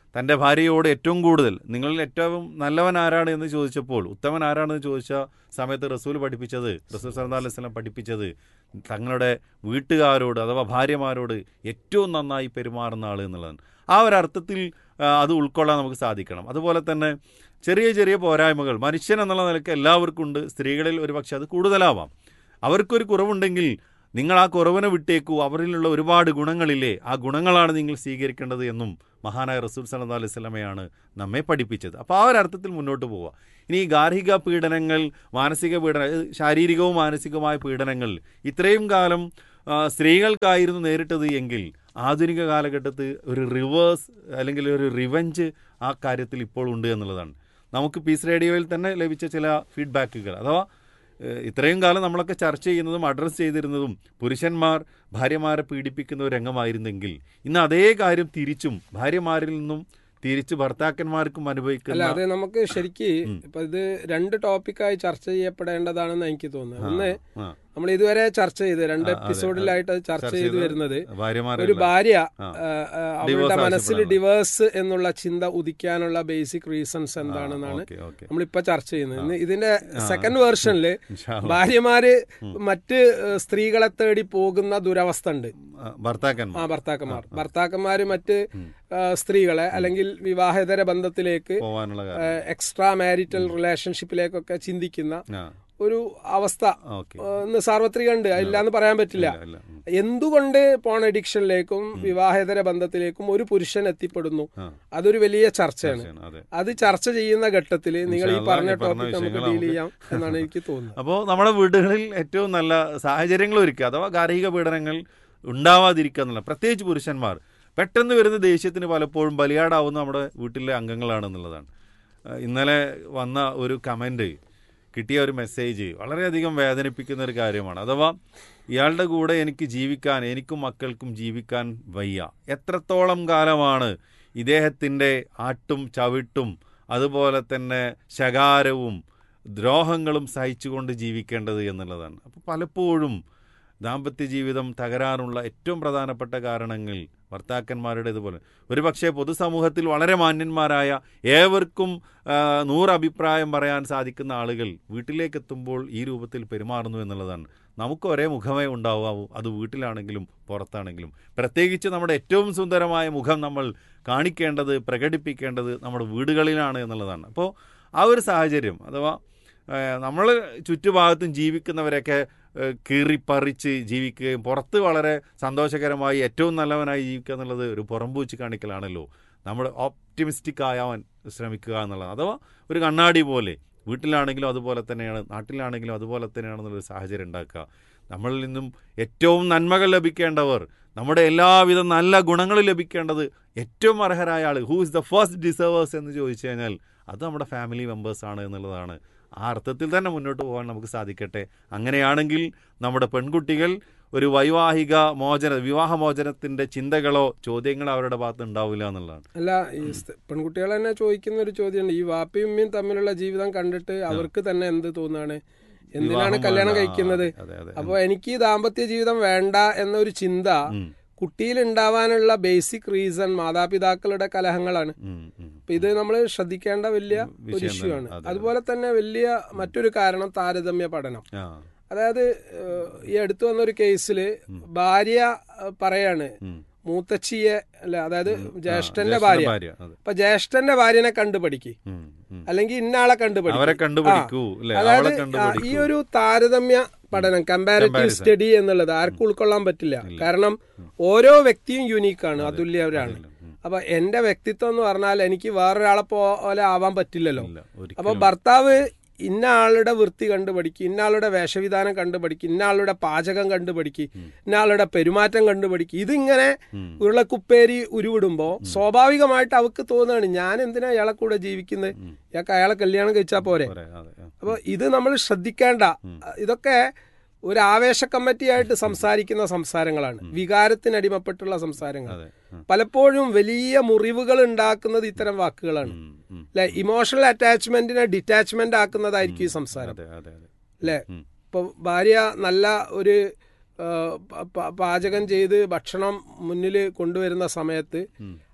Speaker 1: തൻ്റെ ഭാര്യയോട് ഏറ്റവും കൂടുതൽ നിങ്ങളിൽ ഏറ്റവും നല്ലവൻ ആരാണ് എന്ന് ചോദിച്ചപ്പോൾ ഉത്തമൻ ആരാണെന്ന് ചോദിച്ച സമയത്ത് റസൂൽ പഠിപ്പിച്ചത് റസൂൽ സല്ലാ അലൈഹി സ്വലം പഠിപ്പിച്ചത് തങ്ങളുടെ വീട്ടുകാരോട് അഥവാ ഭാര്യമാരോട് ഏറ്റവും നന്നായി പെരുമാറുന്ന ആൾ എന്നുള്ളതാണ് ആ ഒരു അർത്ഥത്തിൽ ആ, അത് ഉൾക്കൊള്ളാൻ നമുക്ക് സാധിക്കണം അതുപോലെ തന്നെ ചെറിയ ചെറിയ പോരായ്മകൾ മനുഷ്യൻ എന്നുള്ള നിലയ്ക്ക് എല്ലാവർക്കും ഉണ്ട് സ്ത്രീകളിൽ ഒരു പക്ഷേ അത് കൂടുതലാവാം അവർക്കൊരു കുറവുണ്ടെങ്കിൽ നിങ്ങൾ ആ കുറവിനെ വിട്ടേക്കൂ അവരിലുള്ള ഒരുപാട് ഗുണങ്ങളില്ലേ ആ ഗുണങ്ങളാണ് നിങ്ങൾ സ്വീകരിക്കേണ്ടത് എന്നും മഹാനായ റസൂൽ സല്ലാ അലൈഹി സ്വലമയാണ് നമ്മെ പഠിപ്പിച്ചത് അപ്പോൾ ആ ഒരു അർത്ഥത്തിൽ മുന്നോട്ട് പോവുക ഇനി ഈ ഗാർഹിക പീഡനങ്ങൾ മാനസിക പീഡന ഇത് ശാരീരികവും മാനസികവുമായ പീഡനങ്ങൾ ഇത്രയും കാലം ആ, സ്ത്രീകൾക്കായിരുന്നു നേരിട്ടത് എങ്കിൽ ആധുനിക കാലഘട്ടത്തിൽ ഒരു റിവേഴ്സ് അല്ലെങ്കിൽ ഒരു റിവഞ്ച് ആ കാര്യത്തിൽ ഇപ്പോൾ ഉണ്ട് എന്നുള്ളതാണ് നമുക്ക് പീസ് റേഡിയോയിൽ തന്നെ ലഭിച്ച ചില ഫീഡ്ബാക്കുകൾ അഥവാ ഏഹ് ഇത്രയും കാലം നമ്മളൊക്കെ ചർച്ച ചെയ്യുന്നതും അഡ്രസ്സ് ചെയ്തിരുന്നതും പുരുഷന്മാർ ഭാര്യമാരെ പീഡിപ്പിക്കുന്ന ഒരു രംഗമായിരുന്നെങ്കിൽ ഇന്ന് അതേ കാര്യം തിരിച്ചും ഭാര്യമാരിൽ നിന്നും തിരിച്ച് ഭർത്താക്കന്മാർക്കും
Speaker 2: അല്ല
Speaker 1: അനുഭവിക്കുന്ന
Speaker 2: അത് നമുക്ക് ശരിക്ക് ഇപ്പൊ ഇത് രണ്ട് ടോപ്പിക്കായി ചർച്ച ചെയ്യപ്പെടേണ്ടതാണെന്ന് എനിക്ക് തോന്നുന്നത് ഒന്ന്
Speaker 1: ആ,
Speaker 2: നമ്മൾ ഇതുവരെ ചർച്ച ചെയ്ത് രണ്ട്
Speaker 1: ആ, അതെ.
Speaker 2: എപ്പിസോഡിലായിട്ട് അത് ചർച്ച
Speaker 1: ചർച്ച
Speaker 2: ചെയ്ത്
Speaker 1: ചെയ്ത്
Speaker 2: വരുന്നത്
Speaker 1: ഭാര്യമാരെ
Speaker 2: ഒരു ഭാര്യ
Speaker 1: ആ.
Speaker 2: ആ, ആ,
Speaker 1: Divorce
Speaker 2: അവളുടെ മനസ്സിൽ
Speaker 1: ആവശ്യപ്പെടാനുള്ള.
Speaker 2: ഡിവേഴ്സ് എന്നുള്ള ചിന്ത ഉദിക്കാനുള്ള ബേസിക് റീസൺസ് എന്താണെന്നാണ്
Speaker 1: ഓക്കെ ഓക്കെ
Speaker 2: നമ്മളിപ്പോ ചർച്ച ചെയ്യുന്നത് ഇന്ന് ഇതിന്റെ സെക്കൻഡ് വേർഷനില്
Speaker 1: ഇൻഷാ അല്ലാ.
Speaker 2: ഭാര്യമാര് മറ്റ് ഏഹ്, സ്ത്രീകളെ തേടി പോകുന്ന ദുരവസ്ഥ ഉണ്ട്
Speaker 1: ആ, ഭർത്താക്കന്മാർ
Speaker 2: ആ ഭർത്താക്കന്മാർ ഭർത്താക്കന്മാര് മറ്റ് ഏഹ്, സ്ത്രീകളെ അല്ലെങ്കിൽ വിവാഹേതര ബന്ധത്തിലേക്ക്
Speaker 1: പോവാനുള്ള കാര്യം
Speaker 2: എക്സ്ട്രാ മാരിറ്റൽ റിലേഷൻഷിപ്പിലേക്കൊക്കെ ചിന്തിക്കുന്ന
Speaker 1: ആ
Speaker 2: ഒരു അവസ്ഥ
Speaker 1: ഓക്കെ
Speaker 2: ഏഹ്, ഇന്ന് സാർവത്രികണ്ട് ഇല്ലാന്ന് പറയാൻ പറ്റില്ല
Speaker 1: ഇല്ല ഉം.
Speaker 2: എന്തുകൊണ്ട് പോൺ അഡിക്ഷനിലേക്കും വിവാഹേതര ബന്ധത്തിലേക്കും ഒരു പുരുഷൻ എത്തിപ്പെടുന്നു
Speaker 1: ആ.
Speaker 2: അതൊരു വലിയ ചർച്ചയാണ്
Speaker 1: ശരി, അതെ
Speaker 2: അത് ചർച്ച ചെയ്യുന്ന ഘട്ടത്തിൽ നിങ്ങൾ ഈ
Speaker 1: ഇൻഷാ അല്ലാ,
Speaker 2: പറഞ്ഞ
Speaker 1: ഈ പറഞ്ഞ
Speaker 2: ടോപ്പിക് നമുക്ക്
Speaker 1: വിഷയങ്ങൾ
Speaker 2: ഡീൽ
Speaker 1: നമുക്ക്
Speaker 2: ചെയ്യാം എന്നാണ് എനിക്ക് തോന്നുന്നത്
Speaker 1: അപ്പോൾ നമ്മുടെ വീടുകളിൽ ഏറ്റവും നല്ല സാഹചര്യങ്ങൾ ഒരുക്കുക അഥവാ ഗാർഹിക പീഡനങ്ങൾ ഉണ്ടാവാതിരിക്കുക എന്നുള്ള പ്രത്യേകിച്ച് പുരുഷന്മാർ പെട്ടെന്ന് വരുന്ന ദേഷ്യത്തിന് പലപ്പോഴും ബലിയാടാവുന്ന നമ്മുടെ വീട്ടിലെ അംഗങ്ങളാണെന്നുള്ളതാണ് ആ, ഇന്നലെ വന്ന ഒരു കമൻറ്റ് കിട്ടിയ ഒരു മെസ്സേജ് വളരെയധികം വേദനിപ്പിക്കുന്ന ഒരു കാര്യമാണ് അഥവാ ഇയാളുടെ കൂടെ എനിക്ക് ജീവിക്കാൻ എനിക്കും മക്കൾക്കും ജീവിക്കാൻ വയ്യ എത്രത്തോളം കാലമാണ് ഇദ്ദേഹത്തിൻ്റെ ആട്ടും ചവിട്ടും അതുപോലെ തന്നെ ശകാരവും ദ്രോഹങ്ങളും സഹിച്ചുകൊണ്ട് ജീവിക്കേണ്ടത് എന്നുള്ളതാണ് അപ്പോൾ പലപ്പോഴും ദാമ്പത്യ ജീവിതം തകരാറുള്ള ഏറ്റവും പ്രധാനപ്പെട്ട കാരണങ്ങൾ ഭർത്താക്കന്മാരുടെ ഇതുപോലെ ഒരു പക്ഷേ പൊതുസമൂഹത്തിൽ വളരെ മാന്യന്മാരായ ഏവർക്കും ആ, നൂറ് അഭിപ്രായം പറയാൻ സാധിക്കുന്ന ആളുകൾ വീട്ടിലേക്ക് എത്തുമ്പോൾ ഈ രൂപത്തിൽ പെരുമാറുന്നു എന്നുള്ളതാണ് നമുക്ക് ഒരേ മുഖമേ ഉണ്ടാവാവൂ അത് വീട്ടിലാണെങ്കിലും പുറത്താണെങ്കിലും പ്രത്യേകിച്ച് നമ്മുടെ ഏറ്റവും സുന്ദരമായ മുഖം നമ്മൾ കാണിക്കേണ്ടത് പ്രകടിപ്പിക്കേണ്ടത് നമ്മുടെ വീടുകളിലാണ് എന്നുള്ളതാണ് അപ്പോൾ ആ ഒരു സാഹചര്യം അഥവാ നമ്മൾ ചുറ്റുഭാഗത്തും ജീവിക്കുന്നവരൊക്കെ ഏഹ്, കീറിപ്പറിച്ച് ജീവിക്കുകയും പുറത്ത് വളരെ സന്തോഷകരമായി ഏറ്റവും നല്ലവനായി ജീവിക്കുക എന്നുള്ളത് ഒരു പുറംപൂച്ച് കാണിക്കലാണല്ലോ നമ്മൾ ഓപ്റ്റിമിസ്റ്റിക് ആയാൻ ശ്രമിക്കുക എന്നുള്ളത് അഥവാ ഒരു കണ്ണാടി പോലെ വീട്ടിലാണെങ്കിലും അതുപോലെ തന്നെയാണ് നാട്ടിലാണെങ്കിലും അതുപോലെ തന്നെയാണെന്നുള്ളൊരു സാഹചര്യം ഉണ്ടാക്കുക നമ്മളിൽ നിന്നും ഏറ്റവും നന്മകൾ ലഭിക്കേണ്ടവർ നമ്മുടെ എല്ലാവിധ നല്ല ഗുണങ്ങളും ലഭിക്കേണ്ടത് ഏറ്റവും അർഹരായ ആൾ who is the first deserves എന്ന് ചോദിച്ചു കഴിഞ്ഞാൽ അത് നമ്മുടെ ഫാമിലി മെമ്പേഴ്സ് ആണ് എന്നുള്ളതാണ് ആ അർത്ഥത്തിൽ തന്നെ മുന്നോട്ട് പോകാൻ നമുക്ക് സാധിക്കട്ടെ അങ്ങനെയാണെങ്കിൽ നമ്മുടെ പെൺകുട്ടികൾ ഒരു വൈവാഹിക മോചന വിവാഹമോചനത്തിൻ്റെ ചിന്തകളോ ചോദ്യങ്ങളോ അവരുടെ ഭാഗത്ത് ഉണ്ടാവില്ല എന്നുള്ളതാണ്
Speaker 2: അല്ല ഈ സ്ത- പെൺകുട്ടികൾ തന്നെ ചോദിക്കുന്ന ഒരു ചോദ്യമുണ്ട് ഈ വാപ്പയും ഉമ്മയും തമ്മിലുള്ള ജീവിതം കണ്ടിട്ട് അവർക്ക് തന്നെ എന്ത് തോന്നാണ് എന്തിനാണ്
Speaker 1: വിവാഹം
Speaker 2: കല്യാണം
Speaker 1: വേണ്ട.
Speaker 2: കഴിക്കുന്നത്
Speaker 1: അതെ അതെ
Speaker 2: അപ്പൊ എനിക്ക് ഈ ദാമ്പത്യ ജീവിതം വേണ്ട എന്നൊരു ചിന്ത
Speaker 1: ഉം,
Speaker 2: കുട്ടിയിൽ ഉണ്ടാവാനുള്ള ബേസിക് റീസൺ മാതാപിതാക്കളുടെ കലഹങ്ങളാണ്
Speaker 1: ഉം, ഉം.
Speaker 2: അപ്പൊ ഇത് നമ്മൾ ശ്രദ്ധിക്കേണ്ട വലിയ ഒരു
Speaker 1: വിഷയം
Speaker 2: ഇഷ്യൂ ആണ്
Speaker 1: തന്നെ. അതെ,
Speaker 2: അതുപോലെ തന്നെ വലിയ മറ്റൊരു കാരണം താരതമ്യ പഠനം
Speaker 1: ആ
Speaker 2: അതായത് ഏഹ്, ഈ അടുത്ത് വന്ന ഒരു കേസിൽ ഭാര്യ ഏഹ്, പറയാണ്
Speaker 1: ഉം.
Speaker 2: മൂത്തച്ചിയെ അല്ല അതായത് ജ്യേഷ്ഠന്റെ
Speaker 1: ജ്യേഷ്ഠന്റെ
Speaker 2: ഭാര്യ
Speaker 1: ഭാര്യ അതെ
Speaker 2: അപ്പൊ ജ്യേഷ്ഠന്റെ ഭാര്യനെ കണ്ടുപഠിക്ക്
Speaker 1: ഉം, ഉം.
Speaker 2: അല്ലെങ്കിൽ ഇന്നാളെ കണ്ടുപഠിക്ക്
Speaker 1: അവരെ കണ്ടുപിടിക്കൂ അല്ലെ അവളെ
Speaker 2: അതായത് ആ, ഈ
Speaker 1: കണ്ടുപിടിക്കൂ
Speaker 2: ഒരു താരതമ്യ പഠനം കമ്പാരിറ്റീവ്
Speaker 1: Comparison.
Speaker 2: സ്റ്റഡി എന്നുള്ളത് ആർക്കും ഉൾക്കൊള്ളാൻ പറ്റില്ല കാരണം ഓരോ വ്യക്തിയും യുണീക്കാണ് അതുല്യവരാണ്
Speaker 1: ഉം.
Speaker 2: അപ്പൊ എന്റെ വ്യക്തിത്വം എന്ന് പറഞ്ഞാൽ എനിക്ക് വേറൊരാളെ പോലെ ആവാൻ പറ്റില്ലല്ലോ
Speaker 1: ഇല്ല
Speaker 2: അപ്പൊ
Speaker 1: ഒരിക്കലും
Speaker 2: ഭർത്താവ് ഇന്ന ആളുടെ വൃത്തി കണ്ടുപഠിക്കും ഇന്ന ആളുടെ വേഷവിധാനം കണ്ടുപഠിക്കും ഇന്ന ആളുടെ പാചകം കണ്ടുപഠിക്കും ഇന്ന ആളുടെ പെരുമാറ്റം കണ്ടുപഠിക്കും ഇതിങ്ങനെ
Speaker 1: ഉം.
Speaker 2: ഉരുളക്കുപ്പേരി ഉരുവിടുമ്പോ സ്വാഭാവികമായിട്ട് അവക്ക് തോന്നുകയാണ് ഞാൻ എന്തിനാ ഇയാളെ കൂടെ ജീവിക്കുന്നത് ഇയാൾക്ക് അയാളെ കല്യാണം കഴിച്ചാൽ പോരെ
Speaker 1: പോരെ, അതെ, ആ.
Speaker 2: അപ്പൊ ഇത് നമ്മൾ ശ്രദ്ധിക്കേണ്ട ഇതൊക്കെ ഒരു ആവേശ കമ്മിറ്റിയായിട്ട് സംസാരിക്കുന്ന സംസാരങ്ങളാണ് വികാരത്തിനടിമപ്പെട്ടുള്ള സംസാരങ്ങൾ
Speaker 1: അതെ ഉം.
Speaker 2: പലപ്പോഴും വലിയ മുറിവുകൾ ഉണ്ടാക്കുന്നത് ഇത്തരം വാക്കുകളാണ്
Speaker 1: ഉം, ഉം.
Speaker 2: അല്ലെ ഇമോഷണൽ അറ്റാച്ച്മെന്റിനെ ഡിറ്റാച്ച്മെന്റ് ആക്കുന്നതായിരിക്കും ഈ സംസാരം
Speaker 1: അതെ അതെ അതെ
Speaker 2: അല്ലെ
Speaker 1: ഉം.
Speaker 2: ഇപ്പൊ ഭാര്യ നല്ല ഒരു ആ, പ- പ- പാചകം ചെയ്ത് ഭക്ഷണം മുന്നിൽ കൊണ്ടുവരുന്ന സമയത്ത്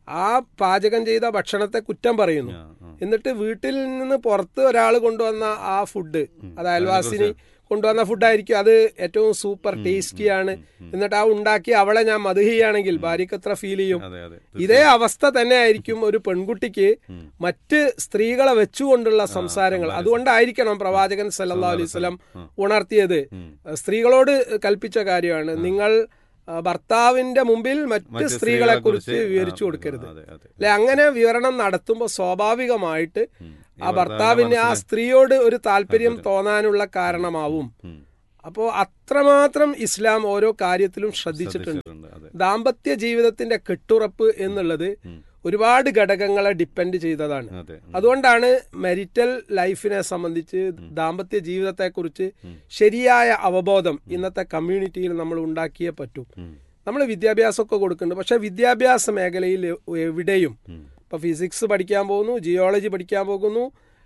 Speaker 2: ആ പാചകം ചെയ്ത ഭക്ഷണത്തെ കുറ്റം പറയുന്നു
Speaker 1: ആ, ആ.
Speaker 2: എന്നിട്ട് വീട്ടിൽ നിന്ന് പുറത്ത് ഒരാൾ കൊണ്ടുവന്ന ആ ഫുഡ് അത് അയൽവാസിനി കൊണ്ടുവന്ന ഫുഡായിരിക്കും അത് ഏറ്റവും സൂപ്പർ ടേസ്റ്റിയാണ് എന്നിട്ട് ആ ഉണ്ടാക്കി അവളെ ഞാൻ മധുഹിയാണെങ്കിൽ ഭാര്യക്ക് എത്ര ഫീൽ ചെയ്യും
Speaker 1: അതെ അതെ
Speaker 2: ഇതേ അവസ്ഥ തന്നെ ആയിരിക്കും ഒരു പെൺകുട്ടിക്ക് മറ്റ് സ്ത്രീകളെ വെച്ചുകൊണ്ടുള്ള സംസാരങ്ങൾ അതുകൊണ്ടായിരിക്കണം പ്രവാചകൻ സല്ലല്ലാഹു അലൈഹി വസല്ലം ഉണർത്തിയത് സ്ത്രീകളോട് കൽപ്പിച്ച കാര്യമാണ് നിങ്ങൾ ആ, ഭർത്താവിന്റെ മുമ്പിൽ മറ്റ് സ്ത്രീകളെ കുറിച്ച് വിവരിച്ചു കൊടുക്കരുത്
Speaker 1: അതെ അതെ
Speaker 2: അല്ലെ അങ്ങനെ വിവരണം നടത്തുമ്പോൾ സ്വാഭാവികമായിട്ട്
Speaker 1: ഉം. ഈ
Speaker 2: ആ ഭർത്താവിന് ആ സ്ത്രീയോട് ഒരു താല്പര്യം തോന്നാനുള്ള കാരണമാവും
Speaker 1: ഉം.
Speaker 2: അപ്പോൾ അത്രമാത്രം ഇസ്ലാം ഓരോ കാര്യത്തിലും ശ്രദ്ധിച്ചിട്ടുണ്ട്
Speaker 1: ശ്രദ്ധിച്ചിട്ടുണ്ട്. അതെ
Speaker 2: ദാമ്പത്യ ജീവിതത്തിന്റെ കെട്ടുറപ്പ് എന്നുള്ളത്
Speaker 1: ഉം.
Speaker 2: ഒരുപാട് ഘടകങ്ങളെ ഡിപ്പെൻഡ് ചെയ്തതാണ്
Speaker 1: അതെ
Speaker 2: അതുകൊണ്ടാണ് മെരിറ്റൽ ലൈഫിനെ സംബന്ധിച്ച് ദാമ്പത്യ ജീവിതത്തെക്കുറിച്ച് ശരിയായ അവബോധം ഇന്നത്തെ കമ്മ്യൂണിറ്റിയിൽ നമ്മൾ ഉണ്ടാക്കിയേ പറ്റും
Speaker 1: ഉം.
Speaker 2: നമ്മൾ വിദ്യാഭ്യാസമൊക്കെ കൊടുക്കുന്നുണ്ട് പക്ഷെ വിദ്യാഭ്യാസ മേഖലയിൽ എ- എവിടെയും
Speaker 1: ഉം.
Speaker 2: ഇപ്പൊ ഫിസിക്സ് പഠിക്കാൻ പോകുന്നു ജിയോളജി പഠിക്കാൻ പോകുന്നു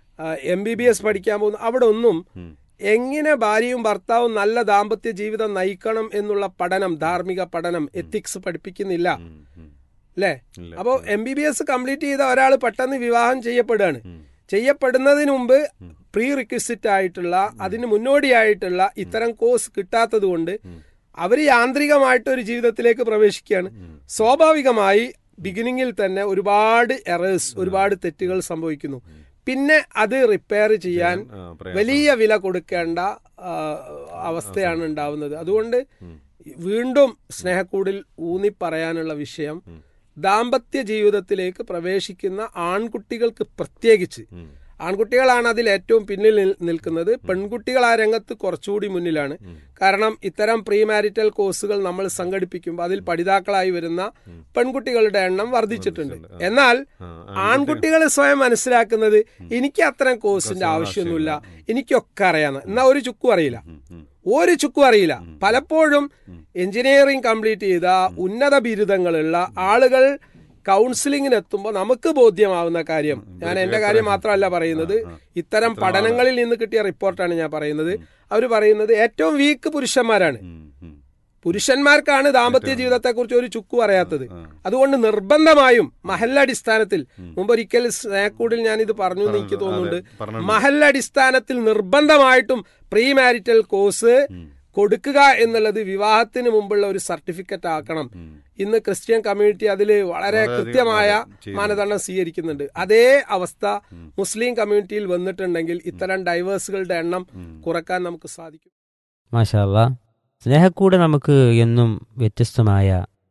Speaker 2: എം ബി ബി എസ് പഠിക്കാൻ പോകുന്നു അവിടെ ഒന്നും
Speaker 1: ഉം.
Speaker 2: എങ്ങനെ ഭാര്യയും ഭർത്താവും നല്ല ദാമ്പത്യ ജീവിതം നയിക്കണം എന്നുള്ള പഠനം ധാർമ്മിക പഠനം എത്തിക്സ് പഠിപ്പിക്കുന്നില്ല
Speaker 1: ഉം. ഉം.
Speaker 2: അല്ലേ
Speaker 1: ഇല്ല.
Speaker 2: അപ്പോൾ M B B S complete ചെയ്ത ഒരാൾ പെട്ടെന്ന് വിവാഹം ചെയ്യപ്പെടുകയാണ്
Speaker 1: ഉം.
Speaker 2: ചെയ്യപ്പെടുന്നതിന് മുമ്പ് പ്രീ റിക്വസിറ്റ് ആയിട്ടുള്ള അതിന് മുന്നോടിയായിട്ടുള്ള ഇത്തരം കോഴ്സ് കിട്ടാത്തത് കൊണ്ട് അവർ യാന്ത്രികമായിട്ട് ഒരു ജീവിതത്തിലേക്ക് പ്രവേശിക്കുകയാണ് സ്വാഭാവികമായി ബിഗിനിങ്ങിൽ തന്നെ ഒരുപാട് എറേഴ്സ് ഒരുപാട് തെറ്റുകൾ സംഭവിക്കുന്നു പിന്നെ അത് റിപ്പയർ ചെയ്യാൻ
Speaker 1: ആ, പ്രയാസം.
Speaker 2: വലിയ വില കൊടുക്കേണ്ട ആ, അവസ്ഥയാണ് ഉണ്ടാവുന്നത് അതുകൊണ്ട് വീണ്ടും സ്നേഹക്കൂടിൽ ഊന്നി പറയാനുള്ള വിഷയം ദാമ്പത്യ ജീവിതത്തിലേക്ക് പ്രവേശിക്കുന്ന ആൺകുട്ടികൾക്ക് പ്രത്യേകിച്ച്
Speaker 1: ഉം.
Speaker 2: ആൺകുട്ടികളാണ് അതിൽ ഏറ്റവും പിന്നിൽ നിൽ- നിൽക്കുന്നത് പെൺകുട്ടികൾ ആ രംഗത്ത് കുറച്ചുകൂടി മുന്നിലാണ് കാരണം ഇത്തരം പ്രീ മാരിറ്റൽ കോഴ്സുകൾ നമ്മൾ സംഘടിപ്പിക്കുമ്പോൾ അതിൽ പഠിതാക്കളായി വരുന്ന പെൺകുട്ടികളുടെ എണ്ണം വർദ്ധിച്ചിട്ടുണ്ട് എന്നാൽ
Speaker 1: ആ,
Speaker 2: ആൺകുട്ടികൾ സ്വയം മനസ്സിലാക്കുന്നത് എനിക്ക് അത്തരം കോഴ്സിന്റെ ആവശ്യമൊന്നുമില്ല എനിക്കൊക്കെ അറിയാന്ന് എന്നാ ഒരു ചുക്കും അറിയില്ല
Speaker 1: ഉം. ഉം.
Speaker 2: ഒരു ചുക്കും അറിയില്ല പലപ്പോഴും എഞ്ചിനീയറിംഗ് കംപ്ലീറ്റ് ചെയ്ത ഉന്നത ബിരുദങ്ങളുള്ള ആളുകൾ കൗൺസിലിങ്ങിന് എത്തുമ്പോൾ നമുക്ക് ബോധ്യമാവുന്ന കാര്യം ഞാൻ എന്റെ കാര്യം മാത്രമല്ല പറയുന്നത് ഇത്തരം പഠനങ്ങളിൽ നിന്ന് കിട്ടിയ റിപ്പോർട്ടാണ് ഞാൻ പറയുന്നത് അവർ പറയുന്നത് ഏറ്റവും വീക്ക് പുരുഷന്മാരാണ്
Speaker 1: ഉം. ഉം.
Speaker 2: പുരുഷന്മാർക്കാണ് ദാമ്പത്യ ജീവിതത്തെക്കുറിച്ച് ഒരു ചുക്കു അറിയാത്തത് അതുകൊണ്ട് നിർബന്ധമായും മഹല്ലടിസ്ഥാനത്തിൽ മുമ്പൊരിക്കൽ സ്നേഹക്കൂടിൽ ഞാൻ ഇത് പറഞ്ഞു എന്ന് എനിക്ക് തോന്നുന്നുണ്ട്
Speaker 1: പറഞ്ഞു.
Speaker 2: മഹല്ലടിസ്ഥാനത്തിൽ നിർബന്ധമായിട്ടും പ്രീ മാരിറ്റൽ കോഴ്സ് കൊടുക്കുക എന്നുള്ളത് വിവാഹത്തിന് മുമ്പുള്ള ഒരു സർട്ടിഫിക്കറ്റ് ആക്കണം ഇന്ന് ക്രിസ്ത്യൻ കമ്മ്യൂണിറ്റി അതിൽ വളരെ കൃത്യമായ മാനദണ്ഡം സ്വീകരിക്കുന്നുണ്ട് അതേ അവസ്ഥ മുസ്ലിം കമ്മ്യൂണിറ്റിയിൽ വന്നിട്ടുണ്ടെങ്കിൽ ഇത്തരം ഡൈവേഴ്സുകളുടെ എണ്ണം കുറക്കാൻ നമുക്ക് സാധിക്കും
Speaker 3: മാഷാല്ല സ്നേഹക്കൂട് നമുക്ക് എന്നും വ്യത്യസ്തമായ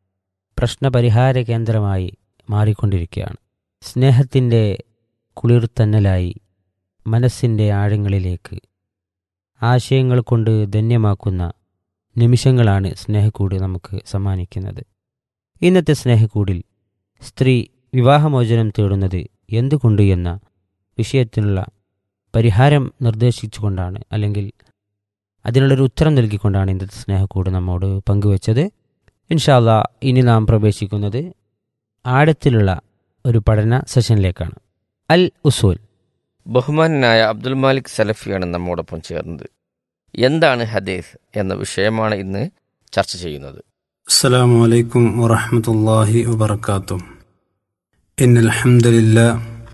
Speaker 3: പ്രശ്നപരിഹാര കേന്ദ്രമായി മാറിക്കൊണ്ടിരിക്കുകയാണ് സ്നേഹത്തിൻ്റെ കുളിർത്തന്നലായി മനസ്സിൻ്റെ ആഴങ്ങളിലേക്ക് ആശയങ്ങൾ കൊണ്ട് ധന്യമാക്കുന്ന നിമിഷങ്ങളാണ് സ്നേഹക്കൂട് നമുക്ക് സമ്മാനിക്കുന്നത് ഇന്നത്തെ സ്നേഹക്കൂടിൽ സ്ത്രീ വിവാഹമോചനം തേടുന്നത് എന്തുകൊണ്ട് എന്ന വിഷയത്തിനുള്ള പരിഹാരം നിർദ്ദേശിച്ചുകൊണ്ടാണ് അല്ലെങ്കിൽ അതിനുള്ളൊരു ഉത്തരം നൽകിക്കൊണ്ടാണ് ഇന്നത്തെ സ്നേഹക്കൂട് നമ്മോട് പങ്കുവച്ചത് ഇൻഷാല്ല ഇനി നാം പ്രവേശിക്കുന്നത് ആഴത്തിലുള്ള ഒരു പഠന സെഷനിലേക്കാണ് അൽ ഉസൂൽ
Speaker 4: ബഹുമാനനായ അബ്ദുൽ മാലിക് സലഫിയാണ് നമ്മോടൊപ്പം ചേർന്നത് എന്താണ് ഹദീസ് എന്ന വിഷയമാണ് ഇന്ന് ചർച്ച ചെയ്യുന്നത്
Speaker 5: السلام عليكم ورحمة الله وبركاته إن الحمد لله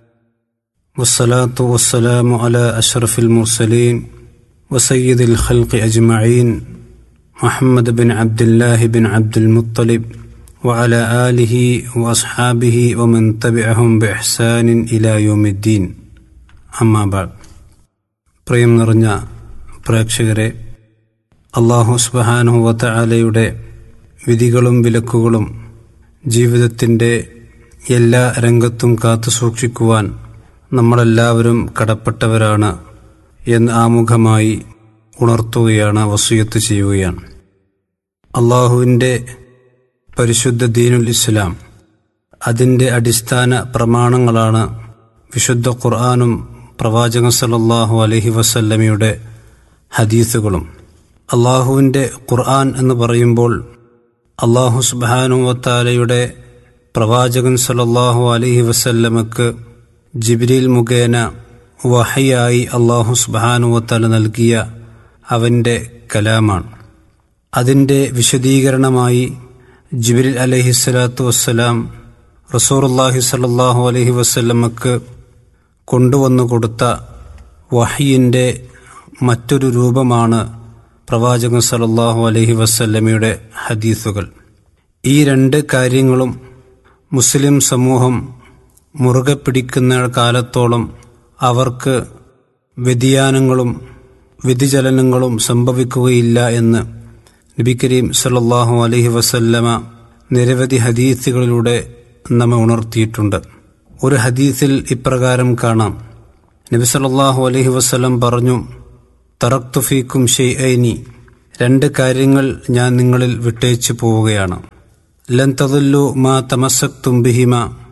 Speaker 5: والصلاة والسلام على أشرف المرسلين وسيد الخلق أجمعين محمد بن عبد الله بن عبد المطلب وعلى آله وأصحابه ومن تبعهم بإحسان إلى يوم الدين أما بعد പ്രിയം നിറഞ്ഞ പ്രേക്ഷകരെ അള്ളാഹു സുബഹാനുഹു വതആലയുടെ വിധികളും വിലക്കുകളും ജീവിതത്തിൻ്റെ എല്ലാ രംഗത്തും കാത്തു സൂക്ഷിക്കുവാൻ നമ്മളെല്ലാവരും കടപ്പെട്ടവരാണ് എന്ന് ആമുഖമായി ഉണർത്തുകയാണ് വസൂയത്ത് ചെയ്യുകയാണ് അള്ളാഹുവിൻ്റെ പരിശുദ്ധ ദീനുൽ ഇസ്ലാം അതിൻ്റെ അടിസ്ഥാന പ്രമാണങ്ങളാണ് വിശുദ്ധ ഖുർആാനും പ്രവാചകൻ സല്ലല്ലാഹു അലൈഹി വസല്ലമയുടെ ഹദീസുകളും അള്ളാഹുവിൻ്റെ ഖുർആൻ എന്ന് പറയുമ്പോൾ അള്ളാഹു സുബാനുവത്താലയുടെ പ്രവാചകൻ സല്ലല്ലാഹു അലൈഹി വസല്ലമക്ക് ജിബ്രീൽ മുഖേന വഹയായി അള്ളാഹു സുബാനുവത്താല നൽകിയ അവൻ്റെ കലാമാണ് അതിൻ്റെ വിശദീകരണമായി ജിബ്രീൽ അലഹിസ്സലാത്തു വസ്സലാം റസൂറുല്ലാഹി സല്ലാഹു അലഹി വസ്ല്ലമക്ക് കൊണ്ടുവന്നു കൊടുത്ത വഹിയിൻ്റെ മറ്റൊരു രൂപമാണ് പ്രവാചകൻ സല്ലല്ലാഹു അലൈഹി വസല്ലമയുടെ ഹദീസുകൾ ഈ രണ്ട് കാര്യങ്ങളും മുസ്ലിം സമൂഹം മുറുകെ പിടിക്കുന്ന കാലത്തോളം അവർക്ക് വ്യതിയാനങ്ങളും വ്യതിചലനങ്ങളും സംഭവിക്കുകയില്ല എന്ന് നബി കരീം സല്ലല്ലാഹു അലൈഹി വസല്ലമ നിരവധി ഹദീസുകളിലൂടെ നമ്മെ ഉണർത്തിയിട്ടുണ്ട് ഒരു ഹദീസിൽ ഇപ്രകാരം കാണാം നബി സല്ലല്ലാഹു അലൈഹി വസല്ലം പറഞ്ഞു തറക്തുഫീക്കും ഷെയ്ഐനി രണ്ട് കാര്യങ്ങൾ ഞാൻ നിങ്ങളിൽ വിട്ടേച്ചു പോവുകയാണ് ലൻ തതുല്ലു മാ തമസക്തും ബിഹിമ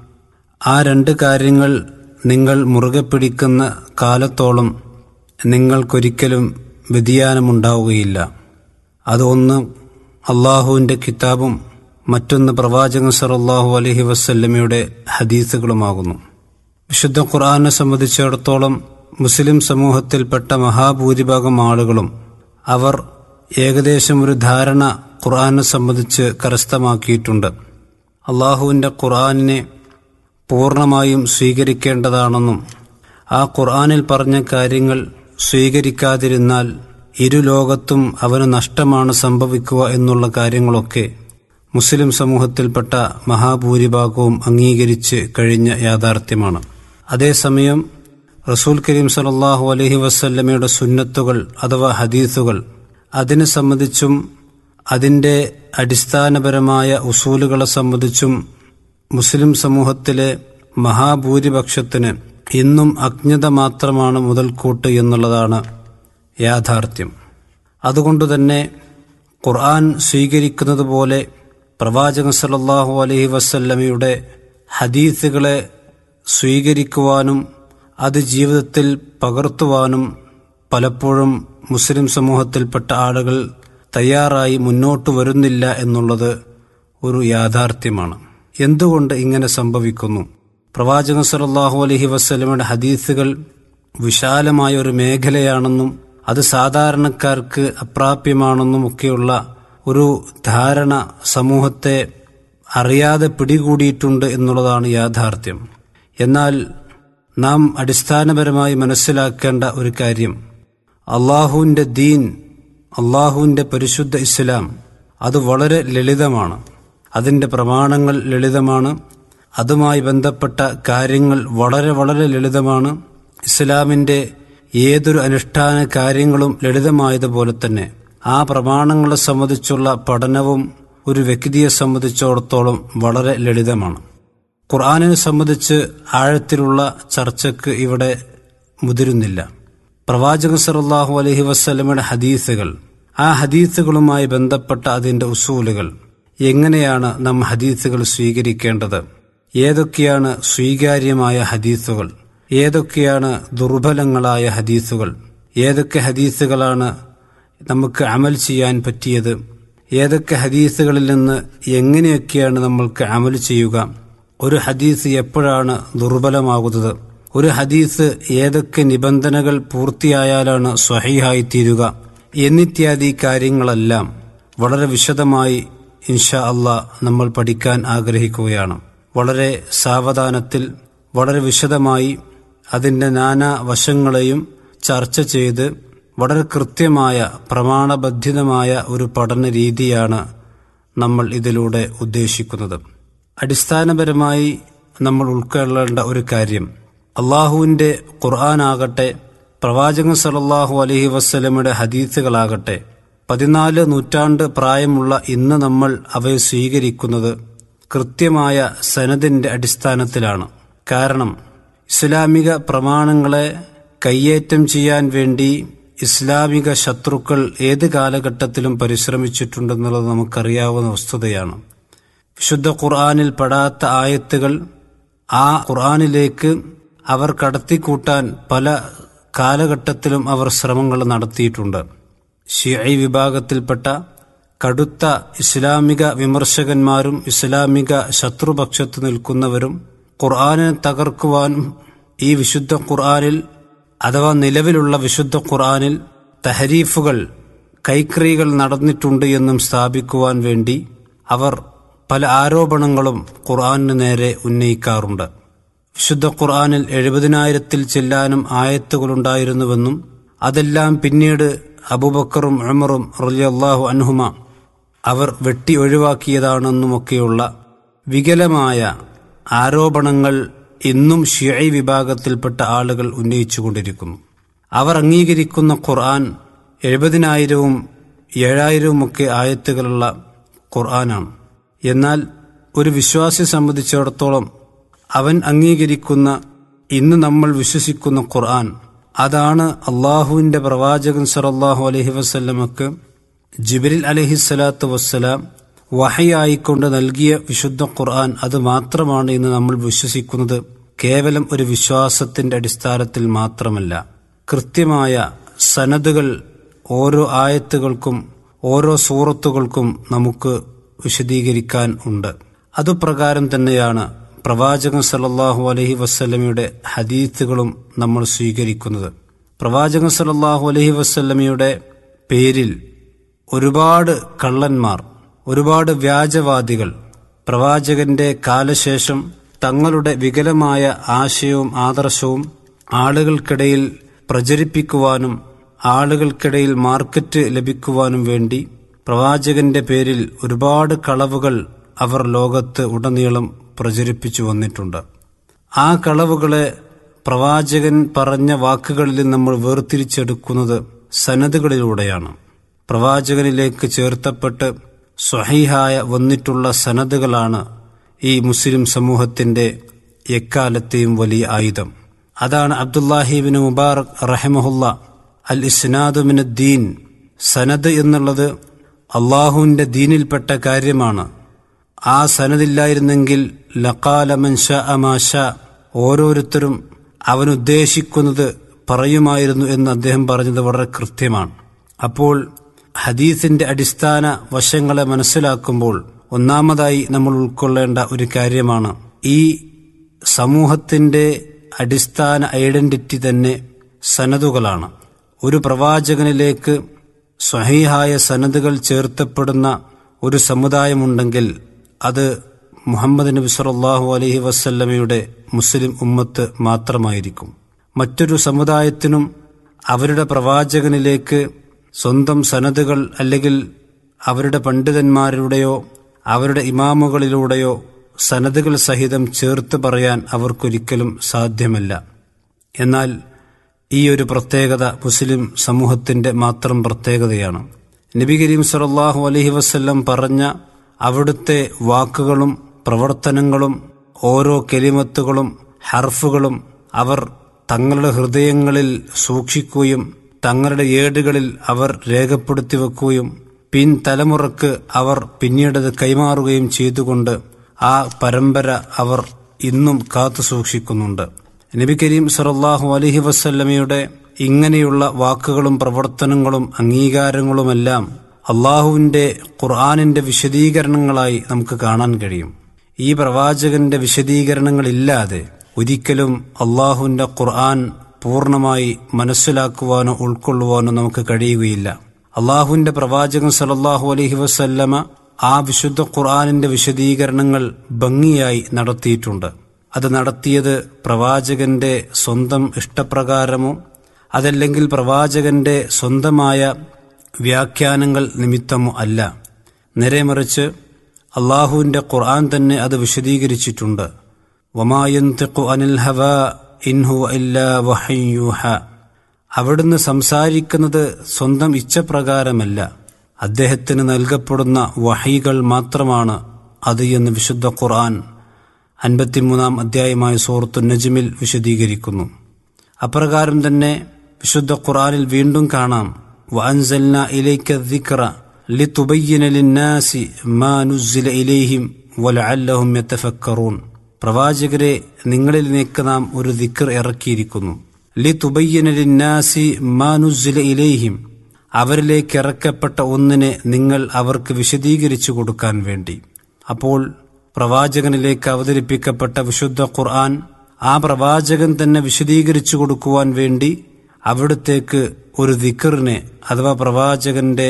Speaker 5: ആ രണ്ട് കാര്യങ്ങൾ നിങ്ങൾ മുറുകെ പിടിക്കുന്ന കാലത്തോളം നിങ്ങൾക്കൊരിക്കലും വ്യതിയാനമുണ്ടാവുകയില്ല അതൊന്ന് അള്ളാഹുവിൻ്റെ കിതാബും മറ്റൊന്ന് പ്രവാചകൻ സറല്ലാഹു അലഹി വസ്ല്ലമയുടെ ഹദീസുകളുമാകുന്നു വിശുദ്ധ ഖുർആനെ സംബന്ധിച്ചിടത്തോളം മുസ്ലിം സമൂഹത്തിൽപ്പെട്ട മഹാഭൂരിഭാഗം ആളുകളും അവർ ഏകദേശം ഒരു ധാരണ ഖുർആനെ സംബന്ധിച്ച് കരസ്ഥമാക്കിയിട്ടുണ്ട് അള്ളാഹുവിൻ്റെ ഖുർആനിനെ പൂർണ്ണമായും സ്വീകരിക്കേണ്ടതാണെന്നും ആ ഖുർആനിൽ പറഞ്ഞ കാര്യങ്ങൾ സ്വീകരിക്കാതിരുന്നാൽ ഇരു ലോകത്തും അവന് നഷ്ടമാണ് സംഭവിക്കുക എന്നുള്ള കാര്യങ്ങളൊക്കെ മുസ്ലിം സമൂഹത്തിൽപ്പെട്ട മഹാഭൂരിഭാഗവും അംഗീകരിച്ച് കഴിഞ്ഞ യാഥാർത്ഥ്യമാണ് അതേസമയം റസൂൽ കരീം സലല്ലാഹു അലഹി വസ്ല്ലമയുടെ സുന്നത്തുകൾ അഥവാ ഹദീസുകൾ അതിനെ സംബന്ധിച്ചും അതിൻ്റെ അടിസ്ഥാനപരമായ ഉസൂലുകളെ സംബന്ധിച്ചും മുസ്ലിം സമൂഹത്തിലെ മഹാഭൂരിപക്ഷത്തിന് ഇന്നും അജ്ഞത മാത്രമാണ് മുതൽക്കൂട്ട് എന്നുള്ളതാണ് യാഥാർത്ഥ്യം അതുകൊണ്ടുതന്നെ ഖുർആൻ സ്വീകരിക്കുന്നത് പോലെ പ്രവാചകൻ സല്ലല്ലാഹു അലൈഹി വസല്ലമയുടെ ഹദീസുകളെ സ്വീകരിക്കുവാനും അത് ജീവിതത്തിൽ പകർത്തുവാനും പലപ്പോഴും മുസ്ലിം സമൂഹത്തിൽപ്പെട്ട ആളുകൾ തയ്യാറായി മുന്നോട്ട് വരുന്നില്ല എന്നുള്ളത് ഒരു യാഥാർത്ഥ്യമാണ് എന്തുകൊണ്ട് ഇങ്ങനെ സംഭവിക്കുന്നു പ്രവാചകൻ സല്ലല്ലാഹു അലൈഹി വസല്ലമയുടെ ഹദീസുകൾ വിശാലമായ ഒരു മേഖലയാണെന്നും അത് സാധാരണക്കാർക്ക് അപ്രാപ്യമാണെന്നും ഒക്കെയുള്ള ഒരു ധാരണ സമൂഹത്തെ അറിയാതെ പിടികൂടിയിട്ടുണ്ട് എന്നുള്ളതാണ് യാഥാർത്ഥ്യം എന്നാൽ നാം അടിസ്ഥാനപരമായി മനസ്സിലാക്കേണ്ട ഒരു കാര്യം അള്ളാഹുവിൻ്റെ ദീൻ അള്ളാഹുവിൻ്റെ പരിശുദ്ധ ഇസ്ലാം അത് വളരെ ലളിതമാണ് അതിൻ്റെ പ്രമാണങ്ങൾ ലളിതമാണ് അതുമായി ബന്ധപ്പെട്ട കാര്യങ്ങൾ വളരെ വളരെ ലളിതമാണ് ഇസ്ലാമിൻ്റെ ഏതൊരു അനുഷ്ഠാന കാര്യങ്ങളും ലളിതമായതുപോലെ തന്നെ ആ പ്രമാണങ്ങളെ സംബന്ധിച്ചുള്ള പഠനവും ഒരു വ്യക്തിയെ സംബന്ധിച്ചിടത്തോളം വളരെ ലളിതമാണ് ഖുർആാനിനെ സംബന്ധിച്ച് ആഴത്തിലുള്ള ചർച്ചയ്ക്ക് ഇവിടെ മുതിരുന്നില്ല പ്രവാചക സല്ലാഹു അലഹി വസ്ലമയുടെ ഹദീസുകൾ ആ ഹദീസുകളുമായി ബന്ധപ്പെട്ട അതിൻ്റെ ഉസൂലുകൾ എങ്ങനെയാണ് നാം ഹദീസുകൾ സ്വീകരിക്കേണ്ടത് ഏതൊക്കെയാണ് സ്വീകാര്യമായ ഹദീസുകൾ ഏതൊക്കെയാണ് ദുർബലങ്ങളായ ഹദീസുകൾ ഏതൊക്കെ ഹദീസുകളാണ് നമുക്ക് അമൽ ചെയ്യാൻ പറ്റിയത് ഏതൊക്കെ ഹദീസുകളിൽ നിന്ന് എങ്ങനെയൊക്കെയാണ് നമ്മൾക്ക് അമൽ ചെയ്യുക ഒരു ഹദീസ് എപ്പോഴാണ് ദുർബലമാകുന്നത് ഒരു ഹദീസ് ഏതൊക്കെ നിബന്ധനകൾ പൂർത്തിയായാലാണ് സ്വഹീഹായി തീരുക എന്നിത്യാദി കാര്യങ്ങളെല്ലാം വളരെ വിശദമായി ഇൻഷാ അള്ളാ നമ്മൾ പഠിക്കാൻ ആഗ്രഹിക്കുകയാണ് വളരെ സാവധാനത്തിൽ വളരെ വിശദമായി അതിൻ്റെ നാനാ വശങ്ങളെയും ചർച്ച ചെയ്ത് വളരെ കൃത്യമായ പ്രമാണബദ്ധിതമായ ഒരു പഠന രീതിയാണ് നമ്മൾ ഇതിലൂടെ ഉദ്ദേശിക്കുന്നത് അടിസ്ഥാനപരമായി നമ്മൾ ഉൾക്കൊള്ളേണ്ട ഒരു കാര്യം അള്ളാഹുവിൻ്റെ ഖുർആനാകട്ടെ പ്രവാചകൻ സലല്ലാഹു അലഹി വസ്ലമയുടെ ഹദീസുകളാകട്ടെ പതിനാല് നൂറ്റാണ്ട് പ്രായമുള്ള ഇന്ന് നമ്മൾ അവയെ സ്വീകരിക്കുന്നത് കൃത്യമായ സനദിന്റെ അടിസ്ഥാനത്തിലാണ് കാരണം ഇസ്ലാമിക പ്രമാണങ്ങളെ കയ്യേറ്റം ചെയ്യാൻ വേണ്ടി ഇസ്ലാമിക ശത്രുക്കൾ ഏത് കാലഘട്ടത്തിലും പരിശ്രമിച്ചിട്ടുണ്ടെന്നുള്ളത് നമുക്കറിയാവുന്ന വസ്തുതയാണ് വിശുദ്ധ ഖുർആാനിൽ പെടാത്ത ആയത്തുകൾ ആ ഖുർആാനിലേക്ക് അവർ കടത്തിക്കൂട്ടാൻ പല കാലഘട്ടത്തിലും അവർ ശ്രമങ്ങൾ നടത്തിയിട്ടുണ്ട് ഷിഐ വിഭാഗത്തിൽപ്പെട്ട കടുത്ത ഇസ്ലാമിക വിമർശകന്മാരും ഇസ്ലാമിക ശത്രുപക്ഷത്ത് നിൽക്കുന്നവരും ഖുർആാനിനെ തകർക്കുവാനും ഈ വിശുദ്ധ ഖുർആാനിൽ അഥവാ നിലവിലുള്ള വിശുദ്ധ ഖുർആാനിൽ തഹരീഫുകൾ കൈക്രികൾ നടന്നിട്ടുണ്ട് എന്നും സ്ഥാപിക്കുവാൻ വേണ്ടി അവർ പല ആരോപണങ്ങളും ഖുർആാനിന് നേരെ ഉന്നയിക്കാറുണ്ട് വിശുദ്ധ ഖുർആാനിൽ എഴുപതിനായിരത്തിൽ ചെല്ലാനും ആയത്തുകളുണ്ടായിരുന്നുവെന്നും അതെല്ലാം പിന്നീട് അബുബക്കറും ഉമറും റലിയല്ലാഹു അൻഹുമ അവർ വെട്ടി ഒഴിവാക്കിയതാണെന്നുമൊക്കെയുള്ള വികലമായ ആരോപണങ്ങൾ ഇന്നും ഷിയൈ വിഭാഗത്തിൽപ്പെട്ട ആളുകൾ ഉന്നയിച്ചുകൊണ്ടിരിക്കുന്നു അവർ അംഗീകരിക്കുന്ന ഖുർആൻ എഴുപതിനായിരവും ഏഴായിരവുമൊക്കെ ആയത്തുകളുള്ള ഖുർആനാണ് എന്നാൽ ഒരു വിശ്വാസി സംബന്ധിച്ചിടത്തോളം അവൻ അംഗീകരിക്കുന്ന ഇന്ന് നമ്മൾ വിശ്വസിക്കുന്ന ഖുർആൻ അതാണ് അള്ളാഹുവിന്റെ പ്രവാചകൻ സറല്ലാഹു അലഹി വസ്ല്ലമക്ക് ജിബിരിൽ അലഹിസ്സലാത്തു വസ്സലാം വഹയായിക്കൊണ്ട് നൽകിയ വിശുദ്ധ ഖുർആൻ അത് മാത്രമാണ് ഇന്ന് നമ്മൾ വിശ്വസിക്കുന്നത് കേവലം ഒരു വിശ്വാസത്തിന്റെ അടിസ്ഥാനത്തിൽ മാത്രമല്ല കൃത്യമായ സനദുകൾ ഓരോ ആയത്തുകൾക്കും ഓരോ സൂറത്തുകൾക്കും നമുക്ക് വിശദീകരിക്കാൻ ഉണ്ട് അതുപ്രകാരം തന്നെയാണ് പ്രവാചകൻ സല്ലല്ലാഹു അലഹി വസ്ല്ലമയുടെ ഹദീത്തുകളും നമ്മൾ സ്വീകരിക്കുന്നത് പ്രവാചകൻ സല്ലല്ലാഹു അലഹി വസ്ല്ലമയുടെ പേരിൽ ഒരുപാട് കള്ളന്മാർ ഒരുപാട് വ്യാജവാദികൾ പ്രവാചകന്റെ കാലശേഷം തങ്ങളുടെ വികലമായ ആശയവും ആദർശവും ആളുകൾക്കിടയിൽ പ്രചരിപ്പിക്കുവാനും ആളുകൾക്കിടയിൽ മാർക്കറ്റ് ലഭിക്കുവാനും വേണ്ടി പ്രവാചകന്റെ പേരിൽ ഒരുപാട് കളവുകൾ അവർ ലോകത്ത് ഉടനീളം പ്രചരിപ്പിച്ചു വന്നിട്ടുണ്ട് ആ കളവുകളെ പ്രവാചകൻ പറഞ്ഞ വാക്കുകളിൽ നമ്മൾ വേർതിരിച്ചെടുക്കുന്നത് സനദുകളിലൂടെയാണ് പ്രവാചകനിലേക്ക് ചേർത്തപ്പെട്ട് സ്വഹീഹായ വന്നിട്ടുള്ള സനദുകളാണ് ഈ മുസ്ലിം സമൂഹത്തിന്റെ എക്കാലത്തെയും വലിയ ആയുധം അതാണ് അബ്ദുല്ലാഹിബിൻ മുബാറക് റഹമുല്ല അൽ ഇസ്നാദുമിനുദ്ദീൻ സനദ് എന്നുള്ളത് അള്ളാഹുവിന്റെ ദീനിൽപ്പെട്ട കാര്യമാണ് ആ സനദില്ലായിരുന്നെങ്കിൽ ലക്കാലമൻ ഷ അമാഷ ഓരോരുത്തരും അവനുദ്ദേശിക്കുന്നത് പറയുമായിരുന്നു എന്ന് അദ്ദേഹം പറഞ്ഞത് വളരെ കൃത്യമാണ് അപ്പോൾ ഹദീസിന്റെ അടിസ്ഥാന വശങ്ങളെ മനസ്സിലാക്കുമ്പോൾ ഒന്നാമതായി നമ്മൾ ഉൾക്കൊള്ളേണ്ട ഒരു കാര്യമാണ് ഈ സമൂഹത്തിന്റെ അടിസ്ഥാന ഐഡന്റിറ്റി തന്നെ സനതുകളാണ് ഒരു പ്രവാചകനിലേക്ക് സ്വഹീഹായ സനതുകൾ ചേർത്തപ്പെടുന്ന ഒരു സമുദായമുണ്ടെങ്കിൽ അത് മുഹമ്മദ് നബി സല്ലല്ലാഹു അലൈഹി വസല്ലമയുടെ മുസ്ലിം ഉമ്മത്ത് മാത്രമായിരിക്കും മറ്റൊരു സമുദായത്തിനും അവരുടെ പ്രവാചകനിലേക്ക് സ്വന്തം സനതുകൾ അല്ലെങ്കിൽ അവരുടെ പണ്ഡിതന്മാരുടെയോ അവരുടെ ഇമാമുകളിലൂടെയോ സനതുകൾ സഹിതം ചേർത്ത് പറയാൻ അവർക്കൊരിക്കലും സാധ്യമല്ല എന്നാൽ ഈ ഒരു പ്രത്യേകത മുസ്ലിം സമൂഹത്തിന്റെ മാത്രം പ്രത്യേകതയാണ് നബി കരീം സല്ലല്ലാഹു അലൈഹി വസല്ലം പറഞ്ഞ അവിടുത്തെ വാക്കുകളും പ്രവർത്തനങ്ങളും ഓരോ കെലിമത്തുകളും ഹർഫുകളും അവർ തങ്ങളുടെ ഹൃദയങ്ങളിൽ സൂക്ഷിക്കുകയും തങ്ങളുടെ ഏടുകളിൽ അവർ രേഖപ്പെടുത്തി വെക്കുകയും പിൻ തലമുറക്ക് അവർ പിന്നീടത് കൈമാറുകയും ചെയ്തുകൊണ്ട് ആ പരമ്പര അവർ ഇന്നും കാത്തു സൂക്ഷിക്കുന്നുണ്ട് നബി കരീം സറല്ലാഹു അലഹി വസ്ല്ലമയുടെ ഇങ്ങനെയുള്ള വാക്കുകളും പ്രവർത്തനങ്ങളും അംഗീകാരങ്ങളുമെല്ലാം അള്ളാഹുവിന്റെ ഖുർആാനിന്റെ വിശദീകരണങ്ങളായി നമുക്ക് കാണാൻ കഴിയും ഈ പ്രവാചകന്റെ വിശദീകരണങ്ങളില്ലാതെ ഒരിക്കലും അള്ളാഹുവിന്റെ ഖുർആൻ പൂർണ്ണമായി മനസ്സിലാക്കുവാനോ ഉൾക്കൊള്ളുവാനോ നമുക്ക് കഴിയുകയില്ല അള്ളാഹുവിന്റെ പ്രവാചകൻ സലല്ലാഹു അലഹി വസല്ലമ ആ വിശുദ്ധ ഖുർആാനിന്റെ വിശദീകരണങ്ങൾ ഭംഗിയായി നടത്തിയിട്ടുണ്ട് അത് നടത്തിയത് പ്രവാചകന്റെ സ്വന്തം ഇഷ്ടപ്രകാരമോ അതല്ലെങ്കിൽ പ്രവാചകന്റെ സ്വന്തമായ വ്യാഖ്യാനങ്ങൾ നിമിത്തമോ അല്ല നേരെമറിച്ച് അള്ളാഹുവിന്റെ ഖുർആൻ തന്നെ അത് വിശദീകരിച്ചിട്ടുണ്ട് വമായന്തിഖു അനിൽ ഹവ ഇൻഹു ഇല്ലാ വഹയ്യൂഹ അവിടുന്ന് സംസാരിക്കുന്നത് സ്വന്തം ഇച്ഛപ്രകാരമല്ല അദ്ദേഹത്തിന് നൽകപ്പെടുന്ന വഹൈകൾ മാത്രമാണ് അത് എന്ന് വിശുദ്ധ ഖുർആൻ അൻപത്തിമൂന്നാം അധ്യായമായ സൂറത്തു നജ്മിൽ വിശദീകരിക്കുന്നു അപ്രകാരം തന്നെ വിശുദ്ധ ഖുർആനിൽ വീണ്ടും കാണാം വഅൻസൽന ഇലൈക ദിക്റ ലിതുബയ്യിന ലിന്നാസി മാ നുസ്സില ഇലൈഹിം വലഅല്ലഹും യതഫക്കറൂൻ പ്രവാചകരെ നിങ്ങളിലേക്ക് നാം ഒരു ദിക്ർ ഇറക്കിയിരിക്കുന്നു ലിതുബയ്യിന ലിന്നാസി മാ നുസ്സില ഇലൈഹിം അവരിലേക്ക് ഇറക്കപ്പെട്ട ഒന്നിനെ നിങ്ങൾ അവർക്ക് വിശദീകരിച്ചു കൊടുക്കാൻ വേണ്ടി അപ്പോൾ പ്രവാചകനിലേക്ക് അവതരിപ്പിക്കപ്പെട്ട വിശുദ്ധ ഖുർആൻ ആ പ്രവാചകൻ തന്നെ വിശദീകരിച്ചു കൊടുക്കുവാൻ വേണ്ടി അവിടത്തേക്ക് ഒരു ദിക്കറിനെ അഥവാ പ്രവാചകന്റെ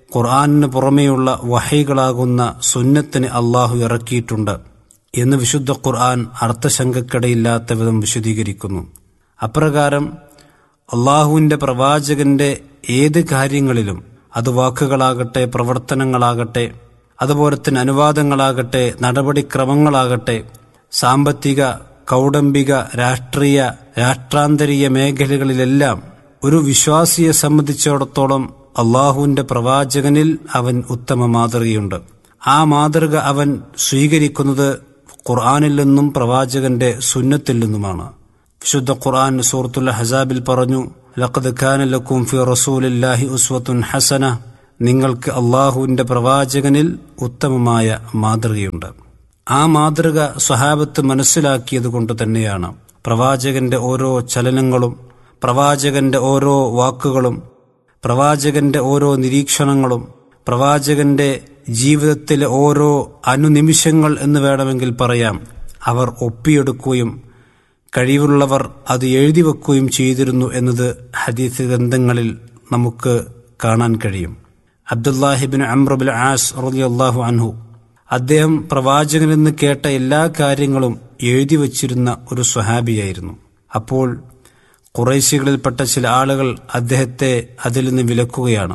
Speaker 5: ഖുർആാനിന് പുറമെയുള്ള വഹൈകളാകുന്ന സുന്നത്തിന് അള്ളാഹു ഇറക്കിയിട്ടുണ്ട് എന്ന് വിശുദ്ധ ഖുർആൻ അർത്ഥശങ്കക്കിടയില്ലാത്ത വിധം വിശദീകരിക്കുന്നു അപ്രകാരം അള്ളാഹുവിന്റെ പ്രവാചകന്റെ ഏത് കാര്യങ്ങളിലും അത് വാക്കുകളാകട്ടെ പ്രവർത്തനങ്ങളാകട്ടെ അതുപോലെ തന്നെ അനുവാദങ്ങളാകട്ടെ നടപടിക്രമങ്ങളാകട്ടെ സാമ്പത്തിക കൗടംബിക രാഷ്ട്രീയ രാഷ്ട്രാന്തരീയ മേഖലകളിലെല്ലാം ഒരു വിശ്വാസിയെ സംബന്ധിച്ചിടത്തോളം അള്ളാഹുവിന്റെ പ്രവാചകനിൽ അവൻ ഉത്തമ മാതൃകയുണ്ട് ആ മാതൃക അവൻ സ്വീകരിക്കുന്നത് ഖുർആാനിൽ നിന്നും പ്രവാചകന്റെ സുന്നത്തിൽ നിന്നുമാണ് വിശുദ്ധ ഖുർആൻ സൂറത്തുൽ ഹസാബിൽ പറഞ്ഞു ലഖദ് ഖാന ലക്കും ഫി റസൂലില്ലാഹി ഉസ്വത്തുൻ ഹസന നിങ്ങൾക്ക് അള്ളാഹുവിന്റെ പ്രവാചകനിൽ ഉത്തമമായ മാതൃകയുണ്ട് ആ മാതൃക സ്വഹാബത്ത് മനസ്സിലാക്കിയത് കൊണ്ട് തന്നെയാണ് പ്രവാചകന്റെ ഓരോ ചലനങ്ങളും പ്രവാചകന്റെ ഓരോ വാക്കുകളും പ്രവാചകന്റെ ഓരോ നിരീക്ഷണങ്ങളും പ്രവാചകന്റെ ജീവിതത്തിലെ ഓരോ അനുനിമിഷങ്ങൾ എന്ന് വേണമെങ്കിൽ പറയാം അവർ ഒപ്പിയെടുക്കുകയും കഴിവുള്ളവർ അത് എഴുതി വെക്കുകയും ചെയ്തിരുന്നു എന്നത് ഹദീസ് ഗ്രന്ഥങ്ങളിൽ നമുക്ക് കാണാൻ കഴിയും അബ്ദുല്ലാഹിബിൻ അമ്രബുൽ ആസ് റളിയല്ലാഹു അൻഹു അദ്ദേഹം പ്രവാചകനിൽ നിന്ന് കേട്ട എല്ലാ കാര്യങ്ങളും എഴുതി വച്ചിരുന്ന ഒരു സ്വഹാബിയായിരുന്നു അപ്പോൾ കുറേശികളിൽപ്പെട്ട ചില ആളുകൾ അദ്ദേഹത്തെ അതിൽ നിന്ന് വിലക്കുകയാണ്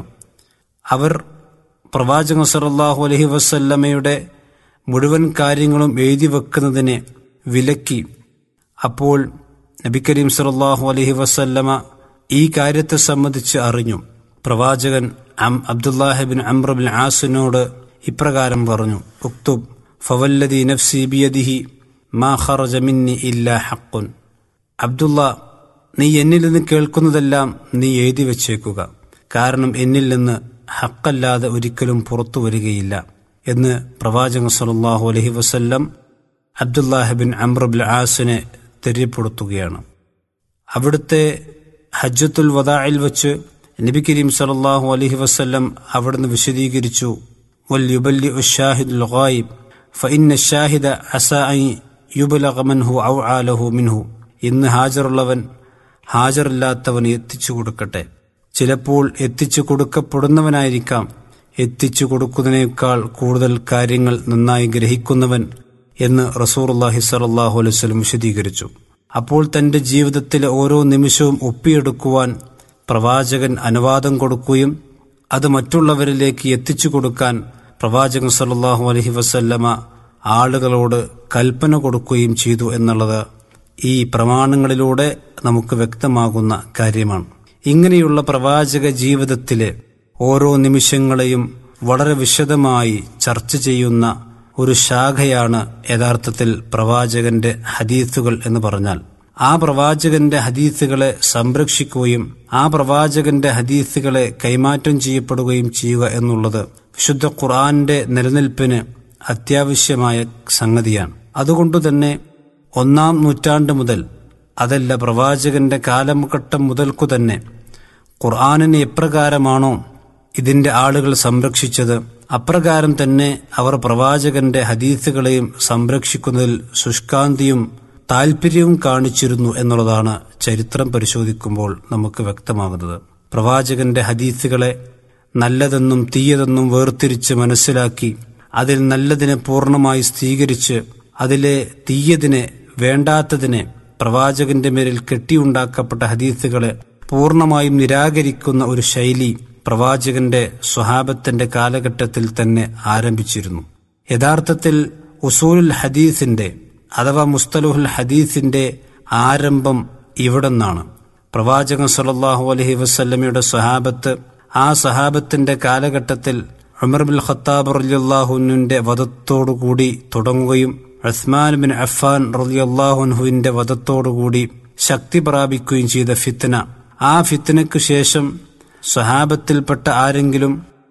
Speaker 5: അവർ പ്രവാചകൻ സല്ലല്ലാഹു അലൈഹി വസല്ലമയുടെ മുഴുവൻ കാര്യങ്ങളും എഴുതി വെക്കുന്നതിനെ വിലക്കി അപ്പോൾ നബി കരീം സല്ലല്ലാഹു അലൈഹി വസല്ലമ ഈ കാര്യത്തെ സംബന്ധിച്ച് അറിഞ്ഞു പ്രവാചകൻ അം അബ്ദുല്ലാഹിബിൻ അംറബിൻ ആസിനോട് ഇപ്രകാരം പറഞ്ഞു ഉക്തുബ് ഫവല്ലദി നഫ്സി ബിയദിഹി മാ ഖറജ മിന്നി ഇല്ലാ ഹഖുൻ അബ്ദുള്ള നീ എന്നിൽ നിന്ന് കേൾക്കുന്നതെല്ലാം നീ എഴുതി വച്ചേക്കുക കാരണം എന്നിൽ നിന്ന് ഹക്കല്ലാതെ ഒരിക്കലും പുറത്തു വരികയില്ല എന്ന് പ്രവാചകൻ സല്ലല്ലാഹു അലൈഹി വസല്ലം അബ്ദുല്ലാഹിബിൻ അംറബിൻ ആസിനെ തെര്യപ്പെടുത്തുകയാണ് അവിടുത്തെ ഹജ്ജത്തുൽ വദായിൽ വെച്ച് നബി കരീം സല്ലല്ലാഹു അലൈഹി വസല്ലം അവിടുന്ന് വിശദീകരിച്ചു വൽ യുബല്ലി ഉഷാഹിദുൽ ഗായിബ് ഫഇന്ന ഷാഹിദ അസാ അൻ യുബ്ലഗ മൻഹു ഔ ആലഹു മിൻഹു ഇന്ന് ഹാജറുള്ളവൻ ഹാജറില്ലാത്തവന് എത്തിച്ചു കൊടുക്കട്ടെ ചിലപ്പോൾ എത്തിച്ചു കൊടുക്കപ്പെടുന്നവനായിരിക്കാം എത്തിച്ചു കൊടുക്കുന്നതിനേക്കാൾ കൂടുതൽ കാര്യങ്ങൾ നന്നായി ഗ്രഹിക്കുന്നവൻ എന്ന് റസൂർല്ലാഹി സലാഹു അലൈഹി സ്വലം വിശദീകരിച്ചു അപ്പോൾ തന്റെ ജീവിതത്തിലെ ഓരോ നിമിഷവും ഒപ്പിയെടുക്കുവാൻ പ്രവാചകൻ അനുവാദം കൊടുക്കുകയും അത് മറ്റുള്ളവരിലേക്ക് എത്തിച്ചു കൊടുക്കാൻ പ്രവാചകൻ സല്ലാഹു അലഹി വസല്ലമ ആളുകളോട് കൽപ്പന കൊടുക്കുകയും ചെയ്തു എന്നുള്ളത് ഈ പ്രമാണങ്ങളിലൂടെ നമുക്ക് വ്യക്തമാകുന്ന കാര്യമാണ് ഇങ്ങനെയുള്ള പ്രവാചക ജീവിതത്തിലെ ഓരോ നിമിഷങ്ങളെയും വളരെ വിശദമായി ചർച്ച ചെയ്യുന്ന ഒരു ശാഖയാണ് യഥാർത്ഥത്തിൽ പ്രവാചകന്റെ ഹദീസുകൾ എന്ന് പറഞ്ഞാൽ ആ പ്രവാചകന്റെ ഹദീസുകളെ സംരക്ഷിക്കുകയും ആ പ്രവാചകന്റെ ഹദീസുകളെ കൈമാറ്റം ചെയ്യപ്പെടുകയും ചെയ്യുക എന്നുള്ളത് വിശുദ്ധ ഖുർആന്റെ നിലനിൽപ്പിന് അത്യാവശ്യമായ സംഗതിയാണ് അതുകൊണ്ടുതന്നെ ഒന്നാം നൂറ്റാണ്ട് മുതൽ അതല്ല പ്രവാചകന്റെ കാലഘട്ടം മുതൽക്കു തന്നെ ഖുർആാനിനെ എപ്രകാരമാണോ ഇതിന്റെ ആളുകൾ സംരക്ഷിച്ചത് അപ്രകാരം തന്നെ അവർ പ്രവാചകന്റെ ഹദീസുകളെയും സംരക്ഷിക്കുന്നതിൽ ശുഷ്കാന്തിയും താൽപര്യവും കാണിച്ചിരുന്നു എന്നുള്ളതാണ് ചരിത്രം പരിശോധിക്കുമ്പോൾ നമുക്ക് വ്യക്തമാകുന്നത് പ്രവാചകന്റെ ഹദീസുകളെ നല്ലതെന്നും തീയതെന്നും വേർതിരിച്ച് മനസ്സിലാക്കി അതിൽ നല്ലതിനെ പൂർണ്ണമായി സ്വീകരിച്ച് അതിലെ തീയതിനെ വേണ്ടാത്തതിനെ പ്രവാചകന്റെ മേലിൽ കെട്ടിയുണ്ടാക്കപ്പെട്ട ഹദീസുകളെ പൂർണ്ണമായും നിരാകരിക്കുന്ന ഒരു ശൈലി പ്രവാചകന്റെ സ്വഹാബത്തിന്റെ കാലഘട്ടത്തിൽ തന്നെ ആരംഭിച്ചിരുന്നു യഥാർത്ഥത്തിൽ ഉസൂലുൽ ഹദീസിന്റെ അഥവാ മുസ്തലുഹുൽ ഹദീസിന്റെ ആരംഭം ഇവിടെന്നാണ് പ്രവാചകൻ സല്ലല്ലാഹു അലൈഹി വസല്ലമയുടെ സ്വഹാബത്ത് ആ സഹാബത്തിന്റെ കാലഘട്ടത്തിൽ ഉമർ ബിൻ ഖത്താബ് റളിയല്ലാഹുവിന്റെ വധത്തോടുകൂടി തുടങ്ങുകയും ഉസ്മാൻ ബിൻ അഫാൻ റളിയല്ലാഹുൻഹുവിന്റെ വധത്തോടുകൂടി ശക്തി പ്രാപിക്കുകയും ചെയ്ത ഫിത്ന ആ ഫിത്നയ്ക്കു ശേഷം സ്വഹാബത്തിൽപ്പെട്ട ആരെങ്കിലും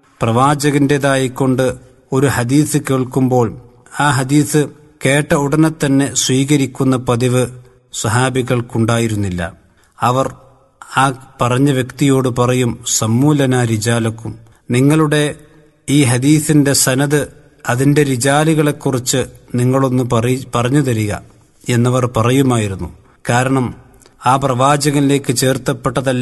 Speaker 5: പ്രവാചകന്റേതായിക്കൊണ്ട് ഒരു ഹദീസ് കേൾക്കുമ്പോൾ ആ ഹദീസ് കേട്ട ഉടനെ തന്നെ സ്വീകരിക്കുന്ന പതിവ് സ്വഹാബികൾക്കുണ്ടായിരുന്നില്ല അവർ ആ പറഞ്ഞ വ്യക്തിയോട് പറയും സമ്മൂലന രിജാലക്കും നിങ്ങളുടെ ഈ ഹദീസിന്റെ സനത് അതിന്റെ രിജാലികളെക്കുറിച്ച് നിങ്ങളൊന്ന് പറഞ്ഞു തരിക എന്നവർ പറയുമായിരുന്നു കാരണം ആ പ്രവാചകനിലേക്ക് ചേർത്തപ്പെട്ടതെല്ലാം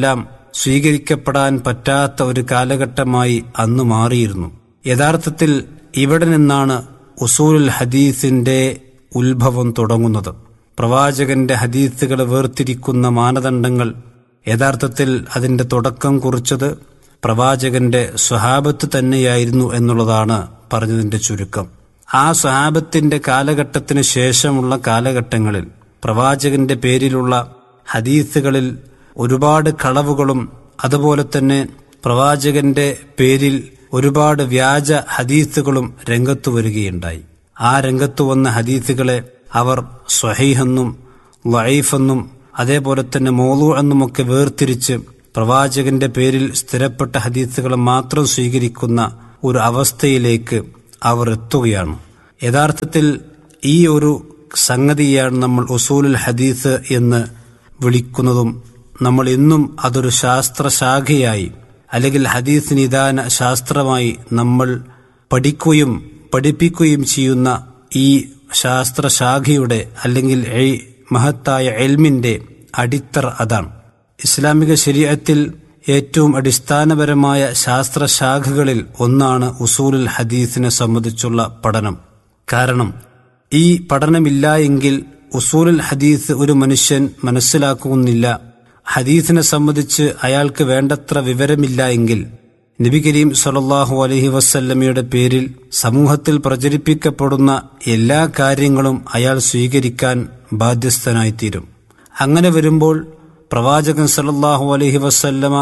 Speaker 5: സ്വീകരിക്കപ്പെടാൻ പറ്റാത്ത ഒരു കാലഘട്ടമായി അന്ന് മാറിയിരുന്നു യഥാർത്ഥത്തിൽ ഇവിടെ നിന്നാണ് ഉസൂലുൽ ഹദീസിന്റെ ഉത്ഭവം തുടങ്ങുന്നത് പ്രവാചകന്റെ ഹദീസുകളെ വേർതിരിക്കുന്ന മാനദണ്ഡങ്ങൾ യഥാർത്ഥത്തിൽ അതിന്റെ തുടക്കം കുറിച്ചത് പ്രവാചകന്റെ സ്വഹാബത്ത് തന്നെയായിരുന്നു എന്നുള്ളതാണ് പറഞ്ഞതിന്റെ ചുരുക്കം ആ സ്വഹാബത്തിന്റെ കാലഘട്ടത്തിന് ശേഷമുള്ള കാലഘട്ടങ്ങളിൽ പ്രവാചകന്റെ പേരിലുള്ള ഹദീസുകളിൽ ഒരുപാട് കളവുകളും അതുപോലെ തന്നെ പ്രവാചകന്റെ പേരിൽ ഒരുപാട് വ്യാജ ഹദീസുകളും രംഗത്തു വരികയുണ്ടായി ആ രംഗത്തു വന്ന ഹദീസുകളെ അവർ സ്വഹീഹെന്നും വൈഫെന്നും അതേപോലെ തന്നെ മോളു എന്നുമൊക്കെ വേർതിരിച്ച് പ്രവാചകന്റെ പേരിൽ സ്ഥിരപ്പെട്ട ഹദീസുകൾ മാത്രം സ്വീകരിക്കുന്ന ഒരു അവസ്ഥയിലേക്ക് അവർ എത്തുകയാണ് യഥാർത്ഥത്തിൽ ഈ ഒരു സംഗതിയാണ് നമ്മൾ ഉസൂലുൽ ഹദീസ് എന്ന് വിളിക്കുന്നതും നമ്മൾ ഇന്നും അതൊരു ശാസ്ത്രശാഖയായി അല്ലെങ്കിൽ ഹദീസ് നിദാന ശാസ്ത്രമായി നമ്മൾ പഠിക്കുകയും പഠിപ്പിക്കുകയും ചെയ്യുന്ന ഈ ശാസ്ത്രശാഖയുടെ അല്ലെങ്കിൽ ഈ മഹത്തായ എൽമിന്റെ അടിത്തറ അതാണ് ഇസ്ലാമിക ശരീരത്തിൽ ഏറ്റവും അടിസ്ഥാനപരമായ ശാസ്ത്രശാഖകളിൽ ഒന്നാണ് ഉസൂലുൽ ഹദീസിനെ സംബന്ധിച്ചുള്ള പഠനം കാരണം ഈ പഠനമില്ല എങ്കിൽ ഉസൂലുൽ ഹദീസ് ഒരു മനുഷ്യൻ മനസ്സിലാക്കുന്നില്ല ഹദീസിനെ സംബന്ധിച്ച് അയാൾക്ക് വേണ്ടത്ര വിവരമില്ല എങ്കിൽ നബി കരീം സലല്ലാഹു അലഹി വസല്ലമയുടെ പേരിൽ സമൂഹത്തിൽ പ്രചരിപ്പിക്കപ്പെടുന്ന എല്ലാ കാര്യങ്ങളും അയാൾ സ്വീകരിക്കാൻ ബാധ്യസ്ഥനായിത്തീരും അങ്ങനെ വരുമ്പോൾ പ്രവാചകൻ സലല്ലാഹു അലഹി വസല്ലമ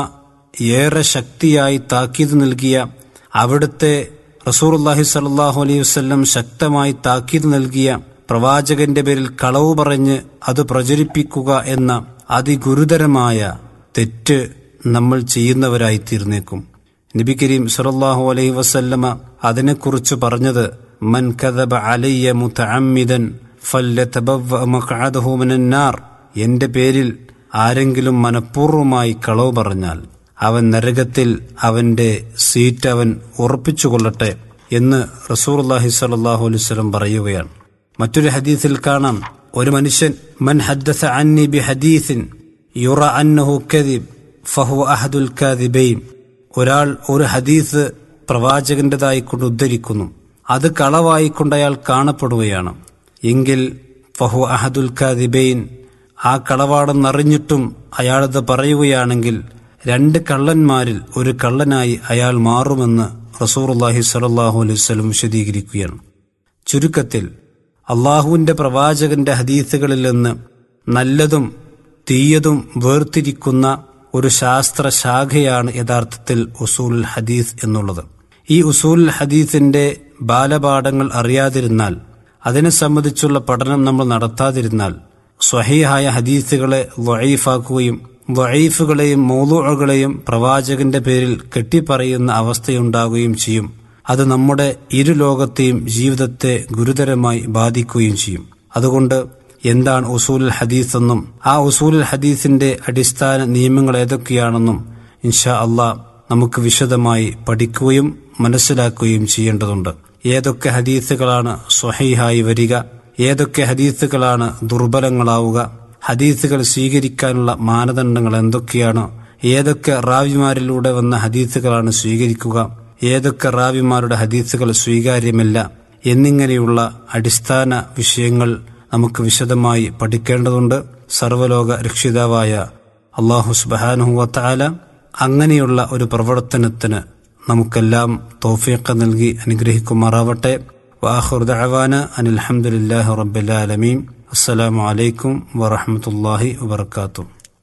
Speaker 5: ഏറെ ശക്തിയായി താക്കീത് നൽകിയ അവിടുത്തെ റസൂർല്ലാഹി സല്ലാഹു അലൈഹി വസ്ല്ലം ശക്തമായി താക്കീത് നൽകിയ പ്രവാചകന്റെ പേരിൽ കളവ് പറഞ്ഞ് അത് പ്രചരിപ്പിക്കുക എന്ന അതിഗുരുതരമായ തെറ്റ് നമ്മൾ ചെയ്യുന്നവരായി തീർന്നേക്കും നബി കരീം സലല്ലാഹു അലൈഹി വസല്ലമ അതിനെക്കുറിച്ച് പറഞ്ഞത് മൻ കദബ അലയ്യ മുതഅമ്മിദൻ ഫല്ലതബവ്വ മഖ്അദഹു മിനന്നാർ എന്റെ പേരിൽ ആരെങ്കിലും മനഃപൂർവ്വമായി കളവ് പറഞ്ഞാൽ അവൻ നരകത്തിൽ അവന്റെ സീറ്റ് അവൻ ഉറപ്പിച്ചുകൊള്ളട്ടെ എന്ന് റസൂർല്ലാഹി സലാഹു അലൈവലം പറയുകയാണ് മറ്റൊരു ഹദീസിൽ കാണാം ഒരു മനുഷ്യൻ മൻ ഹദ്ദസ അന്നി ബി ഹദീസിൻ യുറ അന്നഹു കദിബ് ഫഹു അഹദുൽ കാദിബൈൻ ഒരാൾ ഒരു ഹദീസ് പ്രവാചകന്റേതായി കൊണ്ട് ഉദ്ധരിക്കുന്നു അത് കളവായിക്കൊണ്ട് അയാൾ കാണപ്പെടുകയാണ് എങ്കിൽ ഫഹു അഹദുൽ കാദിബൈൻ ആ കളവാടെന്നറിഞ്ഞിട്ടും അയാളത് പറയുകയാണെങ്കിൽ രണ്ട് കള്ളന്മാരിൽ ഒരു കള്ളനായി അയാൾ മാറുമെന്ന് റസൂർല്ലാഹി സലാഹു അലൈഹി സ്വലം വിശദീകരിക്കുകയാണ് ചുരുക്കത്തിൽ അള്ളാഹുവിന്റെ പ്രവാചകന്റെ ഹദീസുകളിൽ നിന്ന് നല്ലതും തീയതും വേർതിരിക്കുന്ന ഒരു ശാസ്ത്ര ശാഖയാണ് യഥാർത്ഥത്തിൽ ഉസൂൽ ഹദീസ് എന്നുള്ളത് ഈ ഉസൂൽ ഹദീസിന്റെ ബാലപാഠങ്ങൾ അറിയാതിരുന്നാൽ അതിനെ സംബന്ധിച്ചുള്ള പഠനം നമ്മൾ നടത്താതിരുന്നാൽ സ്വഹീഹായ ഹദീസുകളെ വഴീഫാക്കുകയും വഴീഫുകളെയും മൗലൂകളെയും പ്രവാചകന്റെ പേരിൽ കെട്ടിപ്പറയുന്ന അവസ്ഥയുണ്ടാകുകയും ചെയ്യും അത് നമ്മുടെ ഇരു ലോകത്തെയും ജീവിതത്തെ ഗുരുതരമായി ബാധിക്കുകയും ചെയ്യും അതുകൊണ്ട് എന്താണ് ഉസൂലുൽ ഹദീസ് എന്നും ആ ഉസൂലുൽ ഹദീസിന്റെ അടിസ്ഥാന നിയമങ്ങൾ ഏതൊക്കെയാണെന്നും ഇൻഷാ അള്ളാഹ് നമുക്ക് വിശദമായി പഠിക്കുകയും മനസ്സിലാക്കുകയും ചെയ്യേണ്ടതുണ്ട് ഏതൊക്കെ ഹദീസുകളാണ് സ്വഹീഹായി വരിക ഏതൊക്കെ ഹദീസുകളാണ് ദുർബലങ്ങളാവുക ഹദീസുകൾ സ്വീകരിക്കാനുള്ള മാനദണ്ഡങ്ങൾ എന്തൊക്കെയാണ് ഏതൊക്കെ റാവിമാരിലൂടെ വന്ന ഹദീസുകളാണ് സ്വീകരിക്കുക ഏതൊക്കെ റാവിമാരുടെ ഹദീസുകൾ സ്വീകാര്യമല്ല എന്നിങ്ങനെയുള്ള അടിസ്ഥാന വിഷയങ്ങൾ നമുക്ക് വിശദമായി പഠിക്കേണ്ടതുണ്ട് സർവലോക രക്ഷിതാവായ അള്ളാഹു സുബാനുഹുവത്താല അങ്ങനെയുള്ള ഒരു പ്രവർത്തനത്തിന് നമുക്കെല്ലാം തോഫീഖ് നൽകി അനുഗ്രഹിക്കുമാറാവട്ടെ വാഹുർ ദഅവാന അനിൽ ഹംദുലില്ലാഹി റബ്ബിൽ ആലമീൻ അസ്സലാമു അലൈക്കും വറഹ്മത്തുള്ളാഹി വബർക്കാത്തു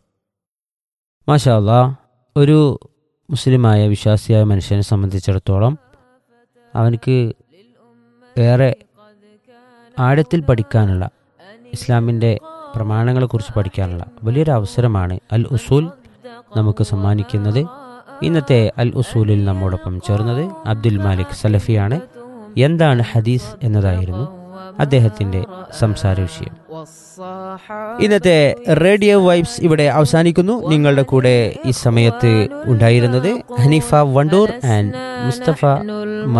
Speaker 3: മാഷാ അല്ലാ ഒരു മുസ്ലിമായ വിശ്വാസിയായ മനുഷ്യനെ സംബന്ധിച്ചിടത്തോളം അവനക്ക് ഏറെ ആഴത്തിൽ പഠിക്കാനുള്ള ഇസ്ലാമിൻ്റെ പ്രമാണങ്ങളെക്കുറിച്ച് പഠിക്കാനുള്ള വലിയൊരു അവസരമാണ് അൽ ഉസൂൽ നമുക്ക് സമ്മാനിക്കുന്നത് ഇന്നത്തെ അൽ ഉസൂലിൽ നമ്മോടൊപ്പം ചേർന്നത് അബ്ദുൽ മാലിക് സലഫിയാണ് എന്താണ് ഹദീസ് എന്നതായിരുന്നു അദ്ദേഹത്തിന്റെ സംസാര വിഷയം ഇന്നത്തെ റേഡിയോ വൈബ്സ് ഇവിടെ അവസാനിക്കുന്നു നിങ്ങളുടെ കൂടെ ഈ സമയത്ത് ഉണ്ടായിരുന്നത് ഹനീഫ വണ്ടൂർ ആൻഡ് മുസ്തഫ